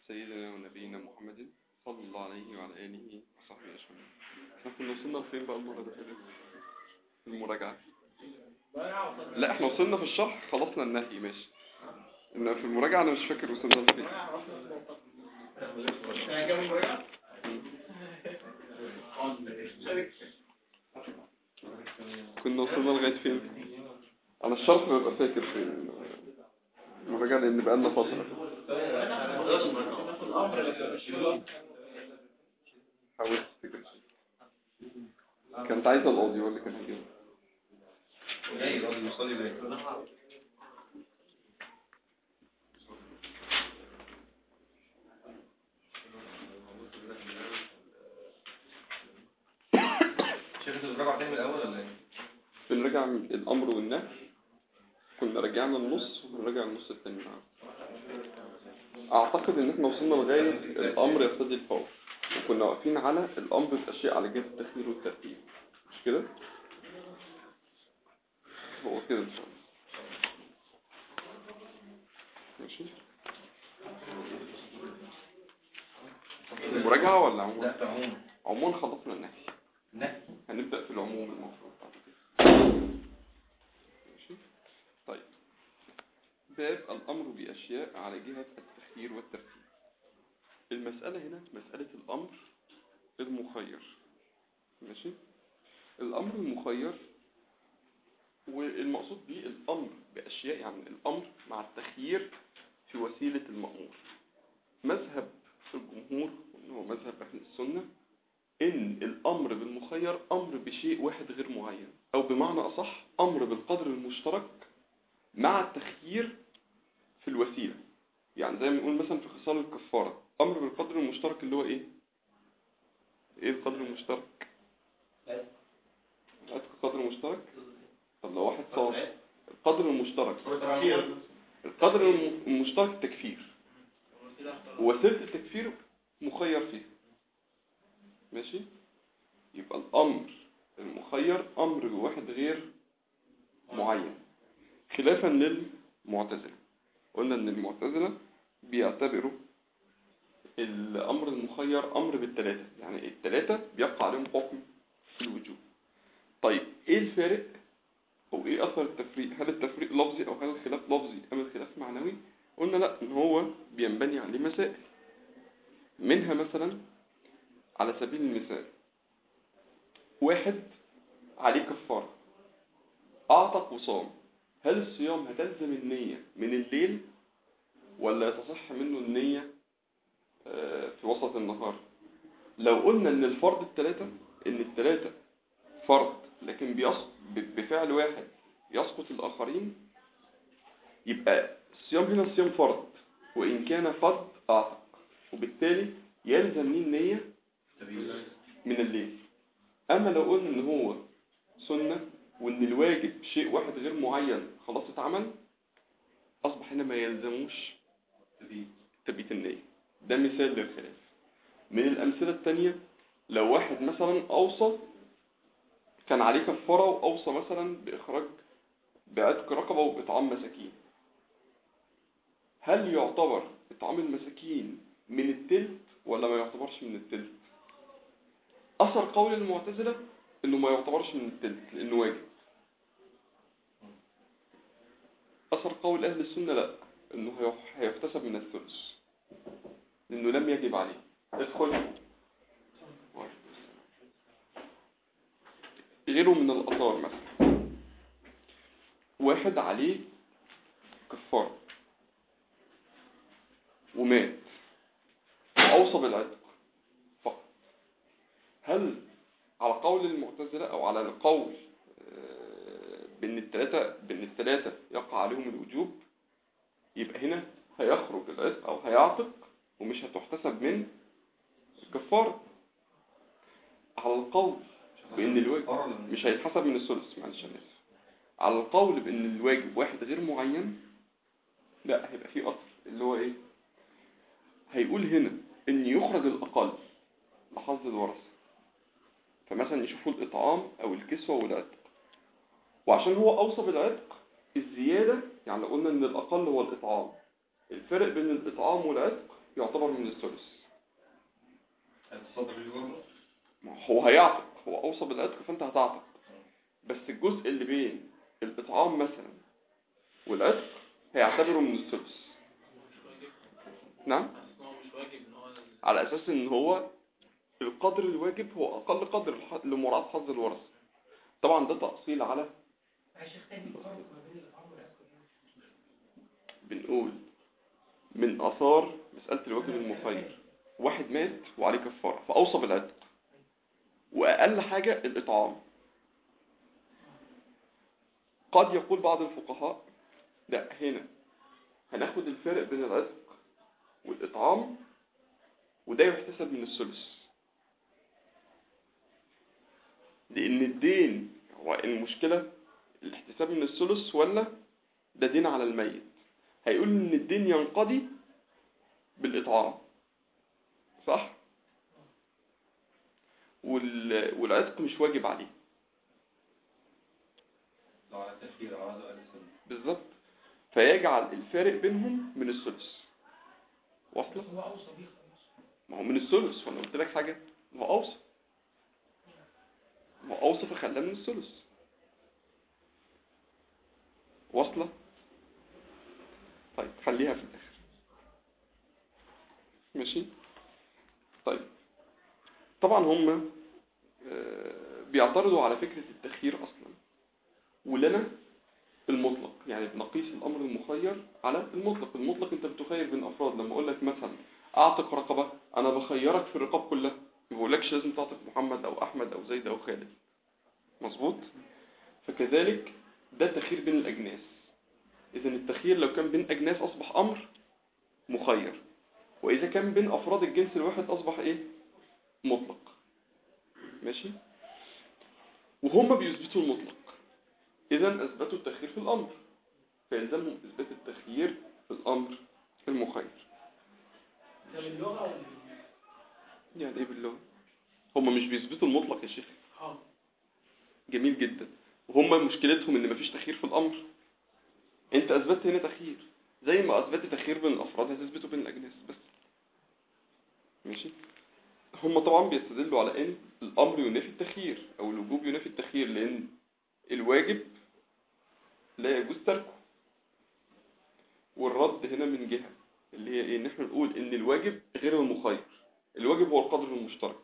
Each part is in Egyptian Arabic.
سيدنا ونبينا محمد صلى الله عليه وعلى آله وصحبه أجمعين احنا كنا وصلنا فين بقى المرة اللي فاتت في المراجعة لا احنا وصلنا في الشرح خلصنا النهي ماشي انما في المراجعة انا مش فاكر وصلنا لفين كنا وصلنا لغاية فين انا الشرح ببقى فاكر في المراجعة لان بقالنا فترة حاولت افتكر كانت عايزة القاضي ولا كان هيجيبها جاي راجل يصلي باين شيخ انت بتراجع تاني من الاول ولا ايه؟ بنراجع الامر والنهي كنا رجعنا النص وبنراجع النص التاني معاه اعتقد ان احنا وصلنا لغاية الامر يقتضي الفور وكنا واقفين على الامر باشياء على جهة التخيير والترتيب مش كده هو كده ان شاء الله ماشي المراجعة ولا عموما لا في عموم عموما خلصنا النهي نهي هنبدأ في العموم المفروض بعد كده ماشي طيب باب الأمر بأشياء على جهة التخيير والترتيب المسألة هنا مسألة الأمر المخير ماشي الأمر المخير والمقصود به الأمر بأشياء يعني الأمر مع التخيير في وسيلة المأمور مذهب الجمهور وإنه مذهب أهل السنة إن الأمر بالمخير أمر بشيء واحد غير معين أو بمعنى أصح أمر بالقدر المشترك مع التخيير في الوسيلة يعني زي ما نقول مثلا في خصال الكفارة أمر بالقدر المشترك اللي هو إيه؟ إيه القدر المشترك؟ عندك قدر مشترك؟ طب لو واحد صار القدر المشترك القدر الم- المشترك التكفير وسيلة التكفير مخير فيها ماشي يبقى الأمر المخير أمر بواحد غير معين خلافا للمعتزلة قلنا ان المعتزلة بيعتبروا الأمر المخير أمر بالثلاثة يعني الثلاثة بيبقى عليهم حكم الوجوب طيب ايه الفارق او ايه اثر التفريق هل التفريق لفظي او هل الخلاف لفظي ام الخلاف معنوي قلنا لا ان هو بينبني عليه مسائل منها مثلا على سبيل المثال واحد عليه كفارة أعتق وصام هل الصيام هتلزم النية من الليل ولا يتصح منه النية آه، في وسط النهار لو قلنا ان الفرض الثلاثة ان الثلاثة فرض لكن بيسقط بفعل واحد يسقط الآخرين يبقى الصيام هنا صيام فرض وإن كان فرض أعتق وبالتالي يلزم ليه النية من الليل أما لو قلنا إن هو سنة وإن الواجب شيء واحد غير معين خلاص اتعمل أصبح هنا ما يلزموش تبيت النية ده مثال للخلاف من الأمثلة التانية لو واحد مثلا أوصى كان عليه كفارة وأوصى مثلا بإخراج بعتق رقبة وبإطعام مساكين هل يعتبر إطعام المساكين من التلت ولا ما يعتبرش من التلت أثر قول المعتزلة إنه ما يعتبرش من التلت لأنه واجب أثر قول أهل السنة لا إنه هيح- هيحتسب من الثلث لأنه لم يجب عليه ادخل غيره من الآثار مثلا واحد عليه كفارة ومات وأوصى بالعتق فقط هل على قول المعتزلة أو على القول آه، بأن الثلاثة بأن الثلاثة يقع عليهم الوجوب يبقى هنا هيخرج العتق أو هيعتق ومش هتحتسب من الكفارة على القول بأن الواجب مش هيتحسب من الثلث معلش انا اسف على القول بان الواجب واحد غير معين لا هيبقى فيه اثر اللي هو ايه هيقول هنا ان يخرج الاقل لحظ الورثه فمثلا يشوفوا الاطعام او الكسوه والعتق وعشان هو اوصى بالعتق الزياده يعني لو قلنا ان الاقل هو الاطعام الفرق بين الاطعام والعتق يعتبر من الثلث الصدر اللي جوه ما هو هيعتق هو اوصى بالعتق فانت هتعتق بس الجزء اللي بين الاطعام مثلا والعتق هيعتبره من الثلث نعم على اساس ان هو القدر الواجب هو اقل قدر الح- لمراعاة حظ الورثة طبعا ده تأصيل على بنقول من اثار مسألة الواجب المخير واحد مات وعليه كفارة فاوصى بالعتق واقل حاجة الاطعام قد يقول بعض الفقهاء لا هنا هناخد الفرق بين العتق والاطعام وده يحتسب من الثلث لان الدين هو المشكلة الاحتساب من الثلث ولا ده دين على الميت هيقول ان الدين ينقضي بالاطعام صح وال... والعتق مش واجب عليه لو على التأخير أو على سؤال السنة بالظبط فيجعل الفارق بينهم من الثلث واصله هو اوصى بيه خلاص ما هو من الثلث وانا قلت لك حاجه ما هو اوصى ما هو اوصى فخلاه من الثلث واصله طيب خليها في الاخر ماشي طيب طبعا هم آه، بيعترضوا على فكرة التخيير اصلا ولنا المطلق يعني بنقيس الامر المخير على المطلق المطلق انت بتخير بين افراد لما اقول لك مثلا اعتق رقبة انا بخيرك في الرقاب كلها ما بقولكش لازم تعتق محمد او احمد او زيد او خالد مظبوط فكذلك ده تخيير بين الاجناس اذا التخيير لو كان بين اجناس اصبح امر مخير واذا كان بين افراد الجنس الواحد اصبح ايه مطلق ماشي وهم بيثبتوا المطلق اذا اثبتوا التخيير في الامر فيلزمهم اثبات التخيير في الامر المخير ده باللغه ولا يعني ايه باللغة هم مش بيثبتوا المطلق يا شيخ اه جميل جدا وهم مشكلتهم ان مفيش تخيير في الامر انت اثبتت هنا تخيير زي ما اثبتت تخيير بين الافراد هتثبته بين الاجناس بس ماشي هم طبعا بيستدلوا على ان الامر ينافي التخيير او الوجوب ينافي التخيير لان الواجب لا يجوز تركه والرد هنا من جهة اللي هي ايه ان احنا نقول ان الواجب غير المخير الواجب هو القدر المشترك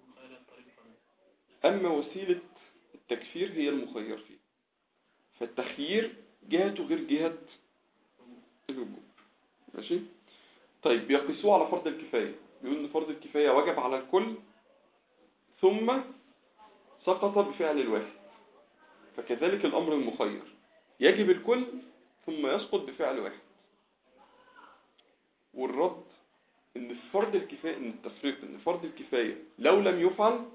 اما وسيلة التكفير هي المخير فيه فالتخيير جهته غير جهة الوجوب ماشي طيب بيقيسوه على فرض الكفاية بيقول ان فرض الكفاية وجب على الكل ثم سقط بفعل الواحد فكذلك الأمر المخير يجب الكل ثم يسقط بفعل واحد والرد ان فرض الكفاية ان التفريق ان فرض الكفاية لو لم يفعل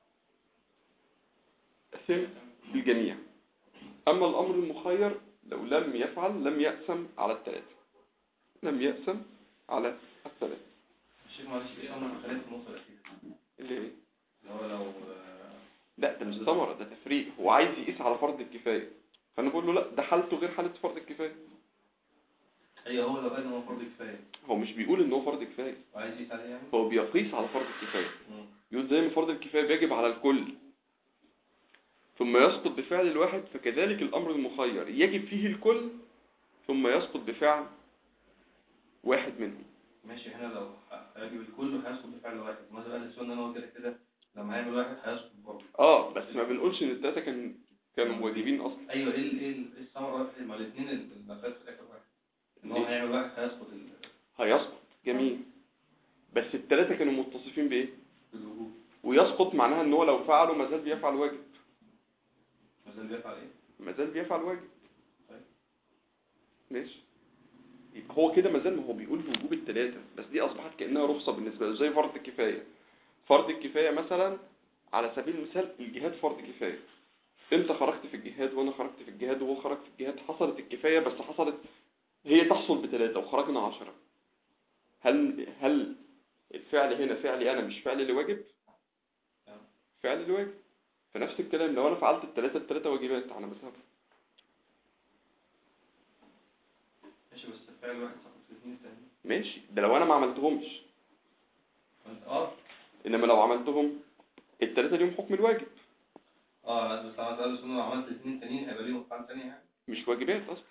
أثم الجميع أما الأمر المخير لو لم يفعل لم يأسم على الثلاثة لم يأسم على الثلاثة الشيخ معلش ايه أمر خلال في النقطة الأخيرة اللي هي اللي هو لو آه، لا ده مش ثمرة ده تفريق هو عايز يقيس على فرض الكفاية فأنا بقول له لا ده حالته غير حالة فرض الكفاية أيوه هو لو قال إن هو فرض كفاية هو مش بيقول ان هو فرض كفاية وعايز يقيس عليه يعني هو بيقيس على فرض الكفاية مم. يقول زي ما فرض الكفاية بيجب على الكل ثم يسقط بفعل الواحد فكذلك الأمر المخير يجب فيه الكل ثم يسقط بفعل واحد منهم ماشي هنا لو ه- هيجب الكل هيسقط بفعل واحد مثلا أهل السنة أنا قلت لك كده لما هيعمل واحد هيسقط برضه اه بس ما بنقولش ان التلاتة كان كانوا واجبين اصلا أيوه إيه ال- إيه ال- إيه الثمرة ما الاثنين المسائل في الآخر واحد إن هو هيعمل واحد هيسقط ال- هيسقط جميل بس التلاتة كانوا متصفين بايه الوجوب ويسقط معناها ان هو لو فعله ما زال بيفعل واجب مثلا بيفعل إيه؟ ما زال بيفعل واجب طيب. ماشي يبقى هو كده ما زال ما هو بيقول بوجوب التلاتة بس دي اصبحت كأنها رخصة بالنسبة له زي فرض الكفاية فرض الكفاية مثلا على سبيل المثال الجهاد فرض كفاية انت خرجت في الجهاد وانا خرجت في الجهاد وهو خرج في الجهاد حصلت الكفاية بس حصلت هي تحصل بتلاتة وخرجنا عشرة هل هل الفعل هنا فعلي انا مش فعل اللي واجب نعم. فعل اللي واجب فنفس الكلام لو انا فعلت التلاتة التلاتة واجبات على مذهب ماشي بس فعل واحد سقط في الاثنين التانيين ماشي ده لو انا ما عملتهمش انت اه انما لو عملتهم الثلاثه ليهم حكم الواجب اه بس عملت اهل السنه لو عملت الاثنين تانيين هيبقى ليهم افعال تانية يعني مش واجبات اصلا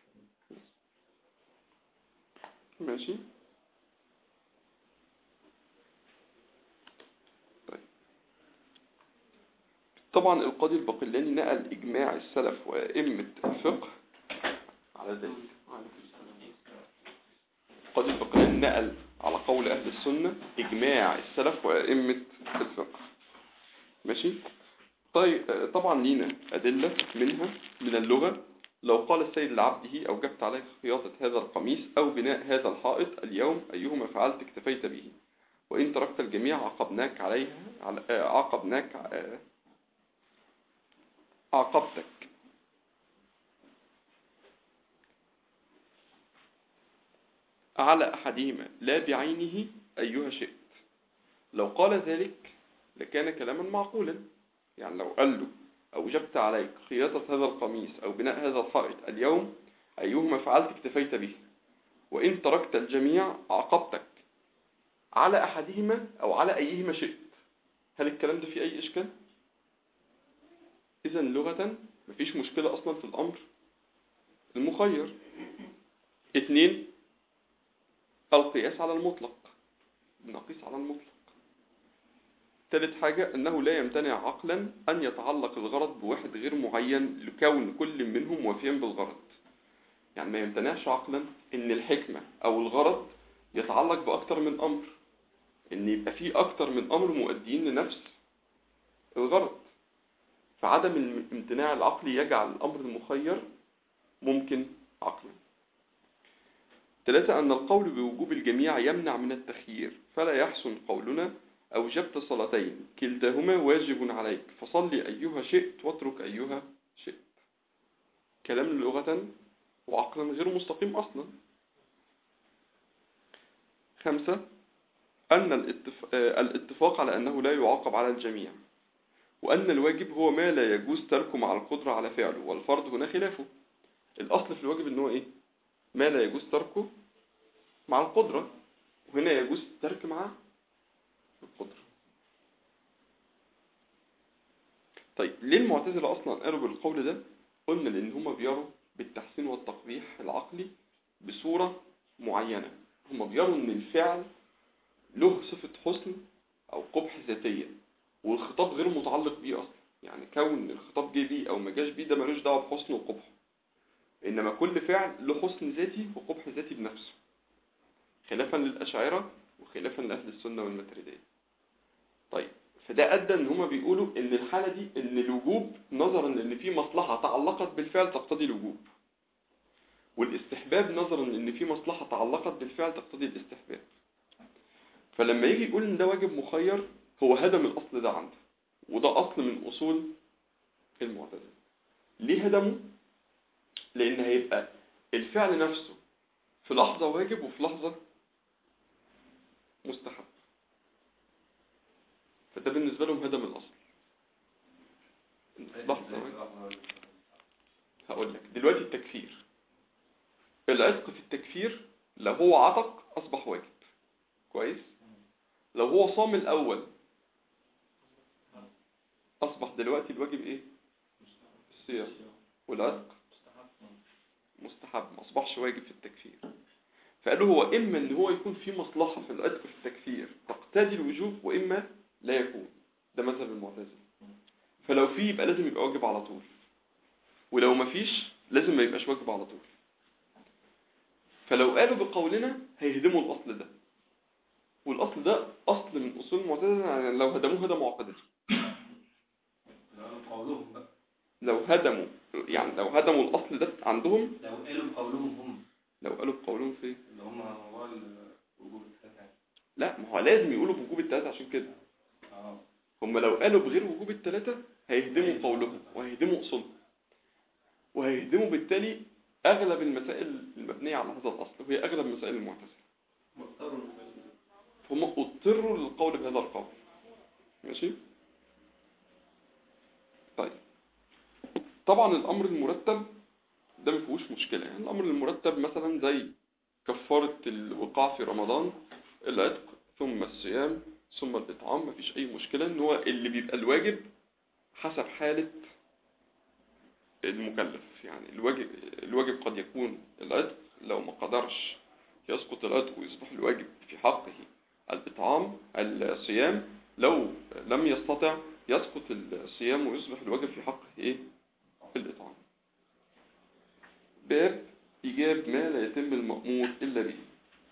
ماشي طيب طبعا القاضي الباقلاني نقل اجماع السلف وائمه الفقه على ذلك القاضي الباقلاني نقل على قول اهل السنه اجماع السلف وائمه الفقه ماشي طيب آه، طبعا لينا ادله منها من اللغه لو قال السيد لعبده أوجبت عليك خياطة هذا القميص أو بناء هذا الحائط اليوم أيهما فعلت اكتفيت به وإن تركت الجميع عاقبناك عليها على- آه، عاقبناك آه، عاقبتك على أحدهما لا بعينه أيها شئت لو قال ذلك لكان كلاما معقولا يعني لو قال له أوجبت عليك خياطة هذا القميص أو بناء هذا الحائط اليوم أيهما فعلت اكتفيت به وإن تركت الجميع عاقبتك على أحدهما أو على أيهما شئت هل الكلام ده فيه أي إشكال؟ إذا لغة مفيش مشكلة أصلا في الأمر المخير اثنين القياس على المطلق بنقيس على المطلق ثالث حاجة أنه لا يمتنع عقلا أن يتعلق الغرض بواحد غير معين لكون كل منهم وافيا بالغرض يعني ما يمتنعش عقلا أن الحكمة أو الغرض يتعلق بأكتر من أمر أن يبقى فيه أكتر من أمر مؤدين لنفس الغرض فعدم الامتناع العقلي يجعل الأمر المخير ممكن عقلا ثلاثة أن القول بوجوب الجميع يمنع من التخيير فلا يحسن قولنا أوجبت صلاتين كلتاهما واجب عليك فصلي أيها شئت واترك أيها شئت كلام لغة وعقلا غير مستقيم أصلا خمسة أن الاتف... آه، الاتفاق على أنه لا يعاقب على الجميع وأن الواجب هو ما لا يجوز تركه مع القدرة على فعله والفرض هنا خلافه الأصل في الواجب أنه إيه ما لا يجوز تركه مع القدرة وهنا يجوز ترك مع القدرة طيب ليه المعتزلة أصلا قالوا بالقول ده قلنا لأن هما بيروا بالتحسين والتقبيح العقلي بصورة معينة هما بيروا أن الفعل له صفة حسن أو قبح ذاتية والخطاب غير متعلق بيه أصلا يعني كون الخطاب جه بيه أو ما جاش بيه ده ملوش دعوة بحسن وقبح إنما كل فعل له حسن ذاتي وقبح ذاتي بنفسه خلافا للأشاعرة وخلافا لأهل السنة والماتريدية طيب فده أدى إن هما بيقولوا إن الحالة دي إن الوجوب نظرا لأن في مصلحة تعلقت بالفعل تقتضي الوجوب والاستحباب نظرا لأن في مصلحة تعلقت بالفعل تقتضي الاستحباب فلما يجي يقول إن ده واجب مخير هو هدم الأصل ده عنده وده أصل من أصول المعتزلة ليه هدمه؟ لأن هيبقى الفعل نفسه في لحظة واجب وفي لحظة مستحب فده بالنسبة لهم هدم الأصل لحظة واجب هقول لك دلوقتي التكفير العتق في التكفير لو هو عتق أصبح واجب كويس لو هو صام الأول أصبح دلوقتي الواجب إيه الصيام والعتق مستحب ما أصبحش واجب في التكفير فقالوا هو إما إن هو يكون في مصلحة في العتق في التكفير تقتضي الوجوب وإما لا يكون ده مذهب المعتزلة فلو في يبقى لازم يبقى واجب على طول ولو ما فيش لازم ما يبقاش واجب على طول فلو قالوا بقولنا هيهدموا الأصل ده والأصل ده أصل من أصول المعتزلة يعني لو هدموه هدموا عقيدته قولهم بقى لو هدموا يعني لو هدموا الأصل ده عندهم لو قالوا بقولهم هم لو قالوا بقولهم فيه اللي هم موضوع الوجوب الثلاثة لا ما هو لازم يقولوا بوجوب الثلاثة عشان كده اه هم لو قالوا بغير وجوب الثلاثة هيهدموا قولهم وهيهدموا أصولهم وهيهدموا بالتالي أغلب المسائل المبنية على هذا الأصل وهي أغلب مسائل المعتزلة مضطر فهم اضطروا للقول بهذا القول ماشي طيب طبعا الأمر المرتب ده ما فيهوش مشكلة يعني الأمر المرتب مثلا زي كفارة الوقاع في رمضان العتق ثم الصيام ثم الإطعام مفيش أي مشكلة إن هو اللي بيبقى الواجب حسب حالة المكلف يعني الواجب الواجب قد يكون العتق لو ما قدرش يسقط العتق ويصبح الواجب في حقه الإطعام الصيام لو لم يستطع يسقط الصيام ويصبح الواجب في حقه إيه؟ الإطعام باب إيجاب ما لا يتم المأمور إلا به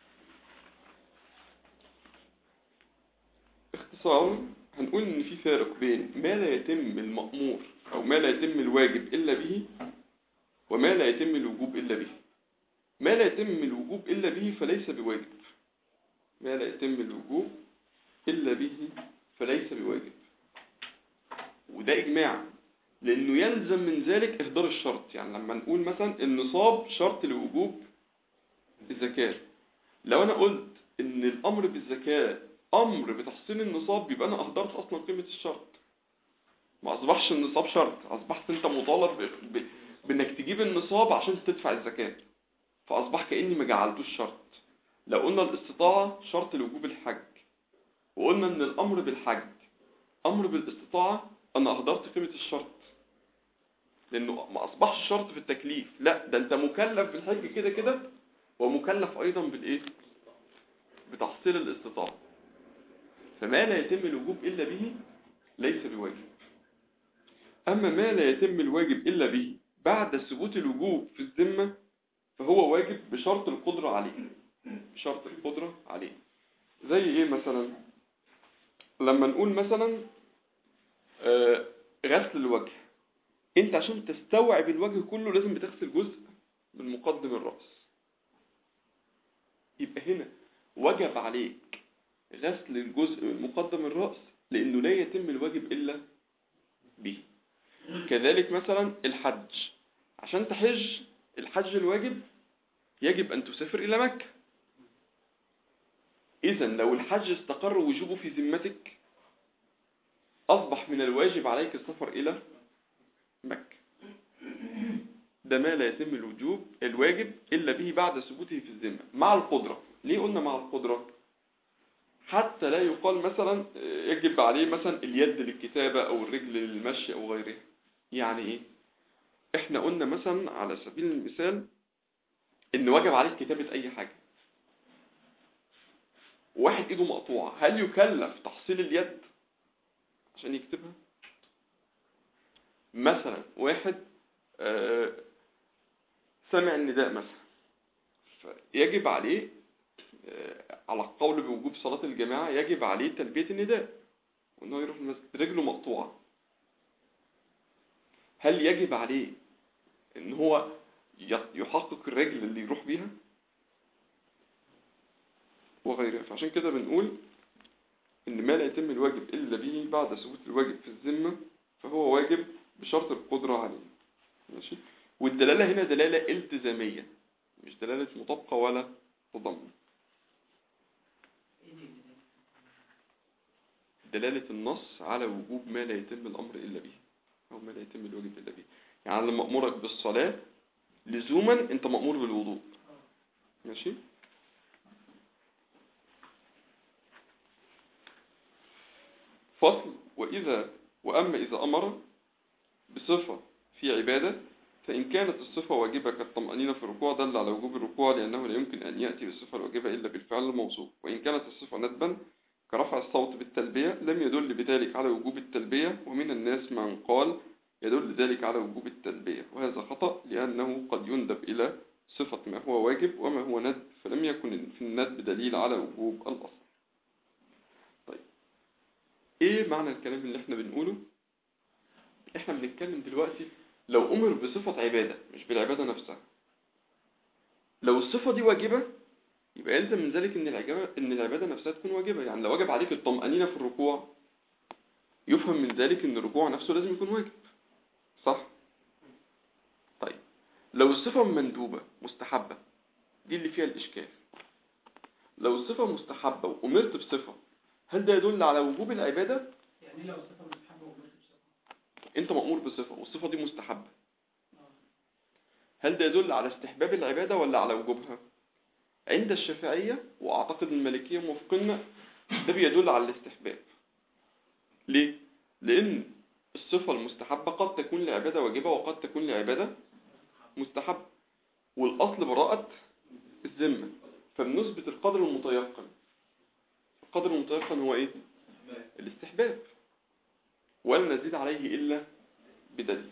اختصارا هنقول إن في فارق بين ما لا يتم المأمور أو ما لا يتم الواجب إلا به وما لا يتم الوجوب إلا به ما لا يتم الوجوب إلا به فليس بواجب ما لا يتم الوجوب إلا به فليس بواجب وده إجماع لأنه يلزم من ذلك إهدار الشرط يعني لما نقول مثلا النصاب شرط لوجوب الزكاة لو أنا قلت إن الأمر بالزكاة أمر بتحصيل النصاب يبقى أنا أهدرت أصلا قيمة الشرط ما أصبحش النصاب شرط أصبحت أنت مطالب ب... ب... بإنك تجيب النصاب عشان تدفع الزكاة فأصبح كأني ما جعلتوش شرط لو قلنا الاستطاعة شرط لوجوب الحج وقلنا إن الأمر بالحج أمر بالاستطاعة أنا أهدرت قيمة الشرط لأنه ما أصبحش شرط في التكليف لا ده أنت مكلف بالحج كده كده ومكلف أيضا بالإيه بتحصيل الاستطاعة فما لا يتم الوجوب إلا به ليس بواجب أما ما لا يتم الواجب إلا به بعد ثبوت الوجوب في الذمة فهو واجب بشرط القدرة عليه بشرط القدرة عليه زي إيه مثلا لما نقول مثلا آه، غسل الوجه انت عشان تستوعب الوجه كله لازم بتغسل جزء من مقدم الرأس يبقى هنا وجب عليك غسل الجزء من مقدم الرأس لأنه لا يتم الواجب إلا به كذلك مثلا الحج عشان تحج الحج الواجب يجب أن تسافر إلى مكة إذا لو الحج استقر وجوبه في ذمتك أصبح من الواجب عليك السفر إلى مكة ده ما لا يتم الوجوب الواجب إلا به بعد ثبوته في الذمة مع القدرة ليه قلنا مع القدرة حتى لا يقال مثلا يجب عليه مثلا اليد للكتابة أو الرجل للمشي أو غيرها يعني إيه إحنا قلنا مثلا على سبيل المثال إن واجب عليه كتابة أي حاجة واحد إيده مقطوعة هل يكلف تحصيل اليد عشان يكتبها مثلا واحد آه، سمع النداء مثلا فيجب عليه آه، على القول بوجوب صلاة الجماعة يجب عليه تلبية النداء وانه يروح المسجد رجله مقطوعة هل يجب عليه ان هو ي- يحقق الرجل اللي يروح بيها وغيرها فعشان كده بنقول ان ما لا يتم الواجب الا به بعد ثبوت الواجب في الذمة فهو واجب بشرط القدرة عليه ماشي والدلالة هنا دلالة التزامية مش دلالة مطابقة ولا تضمن ايه دي دي؟ دلالة النص على وجوب ما لا يتم الأمر إلا به أو ما لا يتم الواجب إلا به يعني لما أمرك بالصلاة لزوما أنت مأمور بالوضوء ماشي فصل وإذا وأما إذا أمر بصفة في عبادة فإن كانت الصفة واجبة كالطمأنينة في الركوع دل على وجوب الركوع لأنه لا يمكن أن يأتي بالصفة الواجبة إلا بالفعل الموصوف وإن كانت الصفة ندبا كرفع الصوت بالتلبية لم يدل بذلك على وجوب التلبية ومن الناس من قال يدل ذلك على وجوب التلبية وهذا خطأ لأنه قد يندب إلى صفة ما هو واجب وما هو ندب فلم يكن في الندب دليل على وجوب الأصل طيب إيه معنى الكلام اللي احنا بنقوله احنا بنتكلم دلوقتي لو أمر بصفة عبادة مش بالعبادة نفسها لو الصفة دي واجبة يبقى يلزم من ذلك ان العجابة ان العبادة نفسها تكون واجبة يعني لو واجب عليك الطمأنينة في الركوع يفهم من ذلك ان الركوع نفسه لازم يكون واجب صح طيب لو الصفة مندوبة مستحبة دي اللي فيها الإشكال لو الصفة مستحبة وأمرت بصفة هل ده يدل على وجوب العبادة يعني لو صفة مستحبة ومش بصفة انت مأمور بصفة والصفة دي مستحبة اه هل ده يدل على استحباب العبادة ولا على وجوبها عند الشافعية واعتقد المالكية موافقين ده بيدل على الاستحباب ليه لان الصفة المستحبة قد تكون لعبادة واجبة وقد تكون لعبادة مستحبة والاصل براءة الذمة فبنثبت القدر المتيقن القدر المتيقن هو ايه الاستحباب ولا نزيد عليه إلا بدليل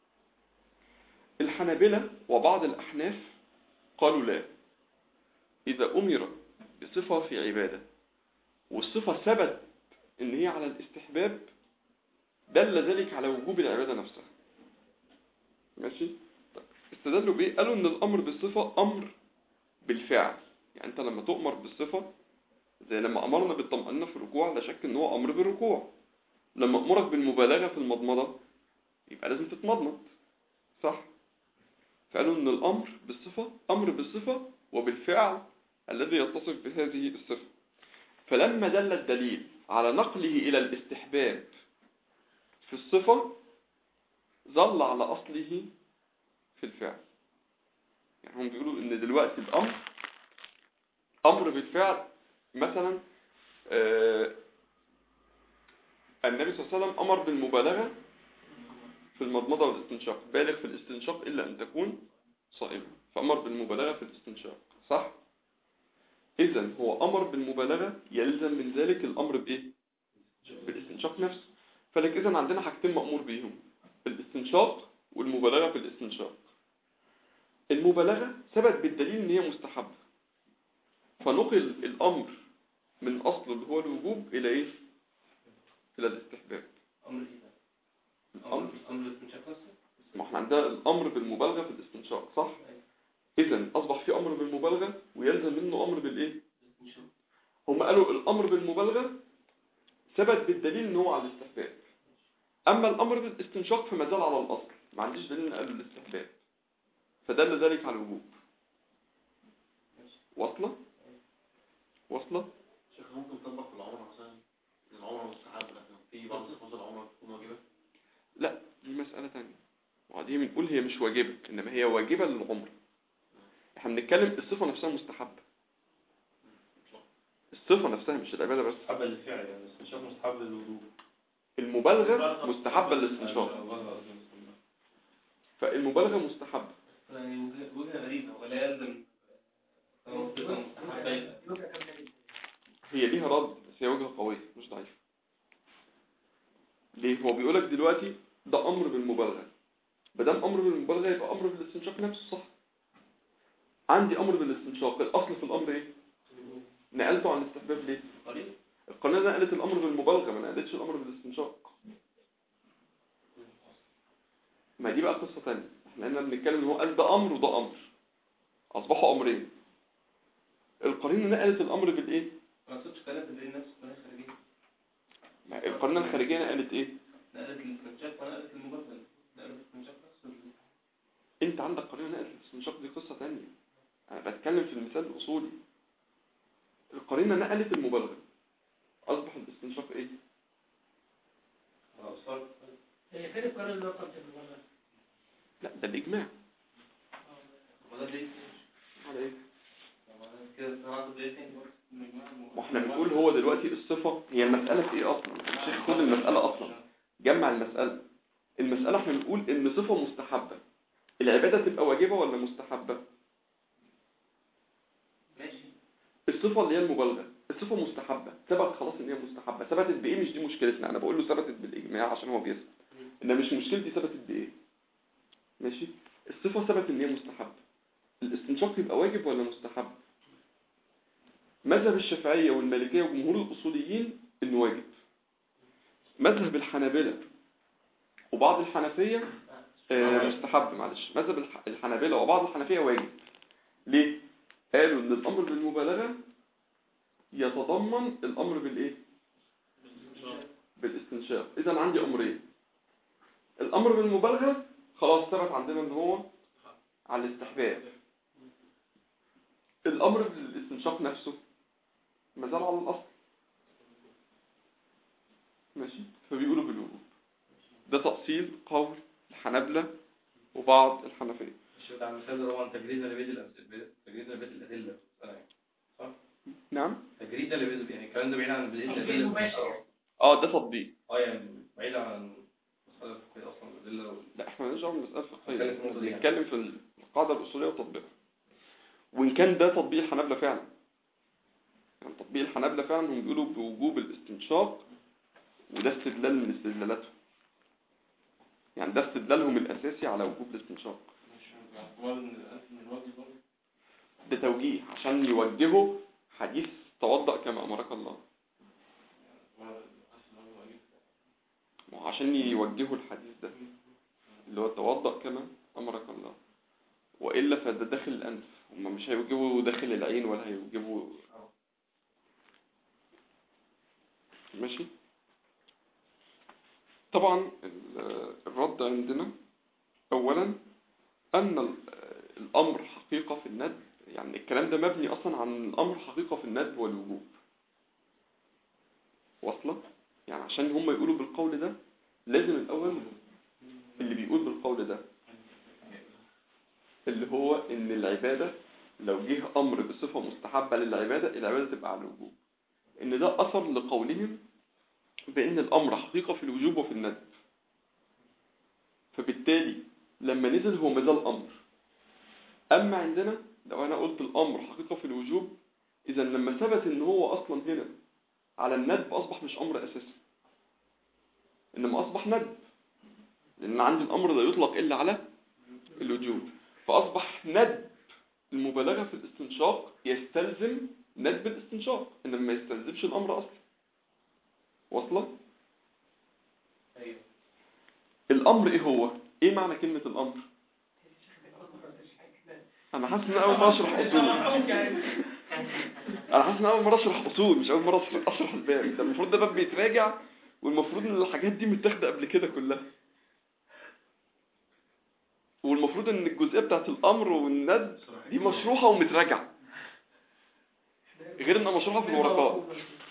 الحنابلة وبعض الأحناف قالوا لا إذا أمر بصفة في عبادة والصفة ثبت إن هي على الاستحباب دل ذلك على وجوب العبادة نفسها ماشي طيب. استدلوا بإيه قالوا إن الأمر بالصفة أمر بالفعل يعني أنت لما تؤمر بالصفة زي لما أمرنا بالطمأنينة في الركوع لا شك إن هو أمر بالركوع لما أمرك بالمبالغة في المضمضة يبقى لازم تتمضمض صح فقالوا إن الأمر بالصفة أمر بالصفة وبالفعل الذي يتصف بهذه الصفة فلما دل الدليل على نقله إلى الاستحباب في الصفة ظل على أصله في الفعل يعني هم بيقولوا إن دلوقتي الأمر أمر بالفعل مثلا آه النبي صلى الله عليه وسلم أمر بالمبالغة في المضمضة والاستنشاق بالغ في الاستنشاق إلا أن تكون صائما فأمر بالمبالغة في الاستنشاق صح؟ إذا هو أمر بالمبالغة يلزم من ذلك الأمر بإيه؟ بالاستنشاق نفسه فلك إذا عندنا حاجتين مأمور بيهم الاستنشاق والمبالغة في الاستنشاق المبالغة ثبت بالدليل إن هي مستحبة فنقل الأمر من أصله اللي هو الوجوب إلى إيه؟ إلى الاستحباب أمر إيه ده؟ الأمر أمر الاستنشاق نفسه؟ ما احنا عندنا الأمر بالمبالغة في الاستنشاق صح؟ إذا أصبح في أمر بالمبالغة ويلزم منه أمر بالإيه؟ الاستنشاق. هم قالوا الأمر بالمبالغة ثبت بالدليل إن هو على الاستحباب أما الأمر بالاستنشاق فما زال على الأصل ما عنديش دليل إن قالوا الاستحباب فدل ذلك على الوجوب واصلة؟ واصلة؟ شيخ ممكن تطبق في العمرة مثلا إن العمرة مستحبة لكن في بعض صفات العمرة تكون واجبة لا دي مسألة تانية وبعدين بنقول هي مش واجبة إنما هي واجبة للعمر احنا بنتكلم الصفة نفسها مستحبة الصفة نفسها مش العبادة بس مستحبة للفعل يعني الاستنشاق مستحب للوضوء المبالغة مستحبة للاستنشاق فالمبالغة مستحبة يعني وجه- وجهة غريبة ولا يلزم طالما الصفة مستحبة يبقى هي ليها رد بس هي وجهة قوية مش ضعيفة ليه هو بيقولك دلوقتي ده أمر بالمبالغة مادام أمر بالمبالغة يبقى أمر بالاستنشاق نفسه صح عندي أمر بالاستنشاق الأصل في الأمر إيه؟ نقلته عن الاستحباب ليه؟ قريب القناة نقلت الأمر بالمبالغة ما نقلتش الأمر بالاستنشاق ما دي بقى قصة تانية احنا هنا بنتكلم ان هو قال ده أمر وده أمر أصبحوا أمرين القرينة نقلت الأمر بالإيه؟ ما اقصدش كلام في الدين نفسه كلام خارجي ما القرينة الخارجية نقلت إيه؟ نقلت الاستنشاق ونقلت المبالغة نقلت الاستنشاق نفسه انت عندك قرينة نقلت الاستنشاق دي قصة تانية انا بتكلم في المثال الاصولي القرينة نقلت المبالغة اصبح الاستنشاق ايه خلاص صار هي فين القرار اللي هو بتاعت المبالغة؟ لا ده الاجماع وده ليه على ايه طب أنا كده انا عنده دليل تاني برضه من الجماعة. واحنا بنقول هو دلوقتي الصفة هي المسألة في ايه اصلا الشيخ خد المسألة اصلا جمع المسألة المسألة احنا بنقول ان صفة مستحبة العبادة تبقى واجبة ولا مستحبة ماشي الصفة اللي هي المبالغة الصفة مستحبة ثبت خلاص ان هي مستحبة ثبتت بايه مش دي مشكلتنا انا بقول له ثبتت بالاجماع عشان هو بيسأل ان مش مشكلتي ثبتت بايه ماشي الصفة ثبت ان هي مستحبة الاستنشاق يبقى واجب ولا مستحب مذهب الشافعية والمالكية وجمهور الأصوليين إنه واجب مذهب الحنابلة وبعض الحنفية آه، مستحب معلش مذهب الح- الحنابلة وبعض الحنفية واجب ليه؟ قالوا إن الأمر بالمبالغة يتضمن الأمر بالإيه؟ بالاستنشاق إذا عندي أمرين الأمر بالمبالغة خلاص ثبت عندنا إن هو على الاستحباب الأمر بالاستنشاق نفسه ما زال على الأصل ماشي فبيقولوا بالوجوب ده تأصيل قول الحنابلة وبعض الحنفية الشيخ عم مثال طبعا تجريد لبيت الأمثلة تجريد لبيت الأدلة نعم التجريد ده اللي بيد- يعني الكلام ده بعيد عن الأدلة تطبيق اللي- مباشر. اه ده تطبيق اه يعني بعيد عن مسألة الفقهية أصلا الأدلة وال- لا احنا مالناش دعوه بالمساله الفقهيه نتكلم في النقطة دي يعني. بنتكلم في القاعده الاصوليه وتطبيقها وان كان ده تطبيق الحنابلة فعلا يعني تطبيق الحنابلة فعلا هم بيقولوا بوجوب الاستنشاق وده استدلال من استدلالاتهم يعني ده استدلالهم الاساسي على وجوب الاستنشاق ده توجيه عشان يوجهوا حديث توضأ كما أمرك الله ما هو عشان يوجهوا الحديث ده اللي هو توضأ كما أمرك الله وإلا فده داخل الأنف هم مش هيوجهوا داخل العين ولا هيوجهوا ماشي طبعا ال- الرد عندنا أولا أن ال- الأمر حقيقة في الندب يعني الكلام ده مبني أصلا عن الأمر حقيقة في الندب والوجوب واصلة يعني عشان هم يقولوا بالقول ده لازم الأول اللي بيقول بالقول ده اللي هو إن العبادة لو جه أمر بصفة مستحبة للعبادة العبادة تبقى على الوجوب إن ده أثر لقولهم بأن الأمر حقيقة في الوجوب وفي الندب فبالتالي لما نزل هو ما زال أمر أما عندنا لو أنا قلت الأمر حقيقة في الوجوب إذا لما ثبت إن هو أصلا هنا على الندب أصبح مش أمر أساسي إنما أصبح ندب لأن عندي الأمر لا يطلق إلا على الوجوب فأصبح ندب المبالغة في الاستنشاق يستلزم ندب الاستنشاق إنما ما يستلزمش الأمر أصلا واصلة؟ أيوه الأمر إيه هو؟ إيه معنى كلمة الأمر؟ أنا حاسس إن أنا أول مرة أشرح أصول أنا حاسس إن أنا أول مرة أشرح أصول مش أول مرة أشرح- أشرح الباب ده المفروض ده باب بيتراجع والمفروض إن الحاجات دي متاخدة قبل كده كلها والمفروض إن الجزئية بتاعت الأمر والند دي مشروحة ومتراجعة غير إنها مشروحة في الورقات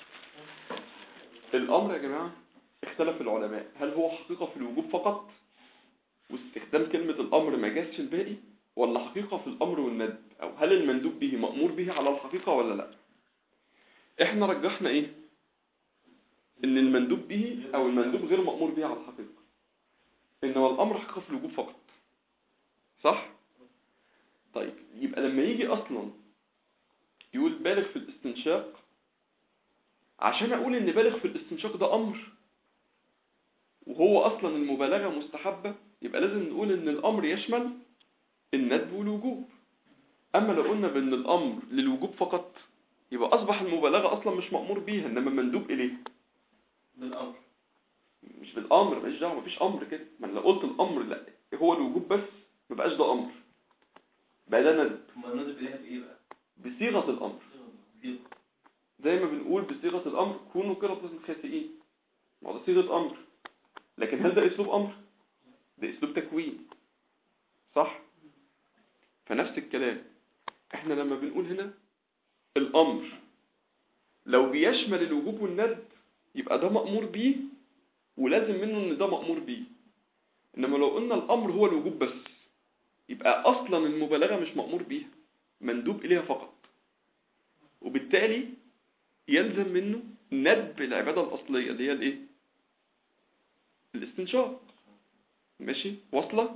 الأمر يا جماعة اختلف العلماء هل هو حقيقة في الوجوب فقط واستخدام كلمة الأمر ما جاش في الباقي ولا حقيقة في الأمر والندب أو هل المندوب به مأمور به على الحقيقة ولا لا احنا رجحنا ايه ان المندوب به او المندوب غير مأمور به على الحقيقة انما الأمر حقيقة في الوجوب فقط صح طيب يبقى لما يجي أصلا يقول بالغ في الاستنشاق عشان أقول إن بالغ في الاستنشاق ده أمر وهو أصلا المبالغة مستحبة يبقى لازم نقول إن الأمر يشمل الندب والوجوب أما لو قلنا بأن الأمر للوجوب فقط يبقى أصبح المبالغة أصلا مش مأمور بيها إنما مندوب إليه بالأمر مش بالأمر مش دعوة مفيش أمر كده ما أنا لو قلت الأمر لا هو الوجوب بس ما بقاش ده أمر بقى ده ندب ثم الندب إليها بإيه بقى؟ بصيغة الأمر دي زي ما بنقول بصيغة الأمر كونوا قردة خاسئين ما هو ده صيغة أمر لكن هل ده أسلوب أمر؟ ده أسلوب تكوين صح؟ فنفس الكلام احنا لما بنقول هنا الأمر لو بيشمل الوجوب والند يبقى ده مأمور بيه ولازم منه ان ده مأمور بيه انما لو قلنا الأمر هو الوجوب بس يبقى أصلا المبالغة مش مأمور بيها مندوب إليها فقط وبالتالي يلزم منه ندب العبادة الأصلية اللي هي الإيه؟ الاستنشاق ماشي واصلة؟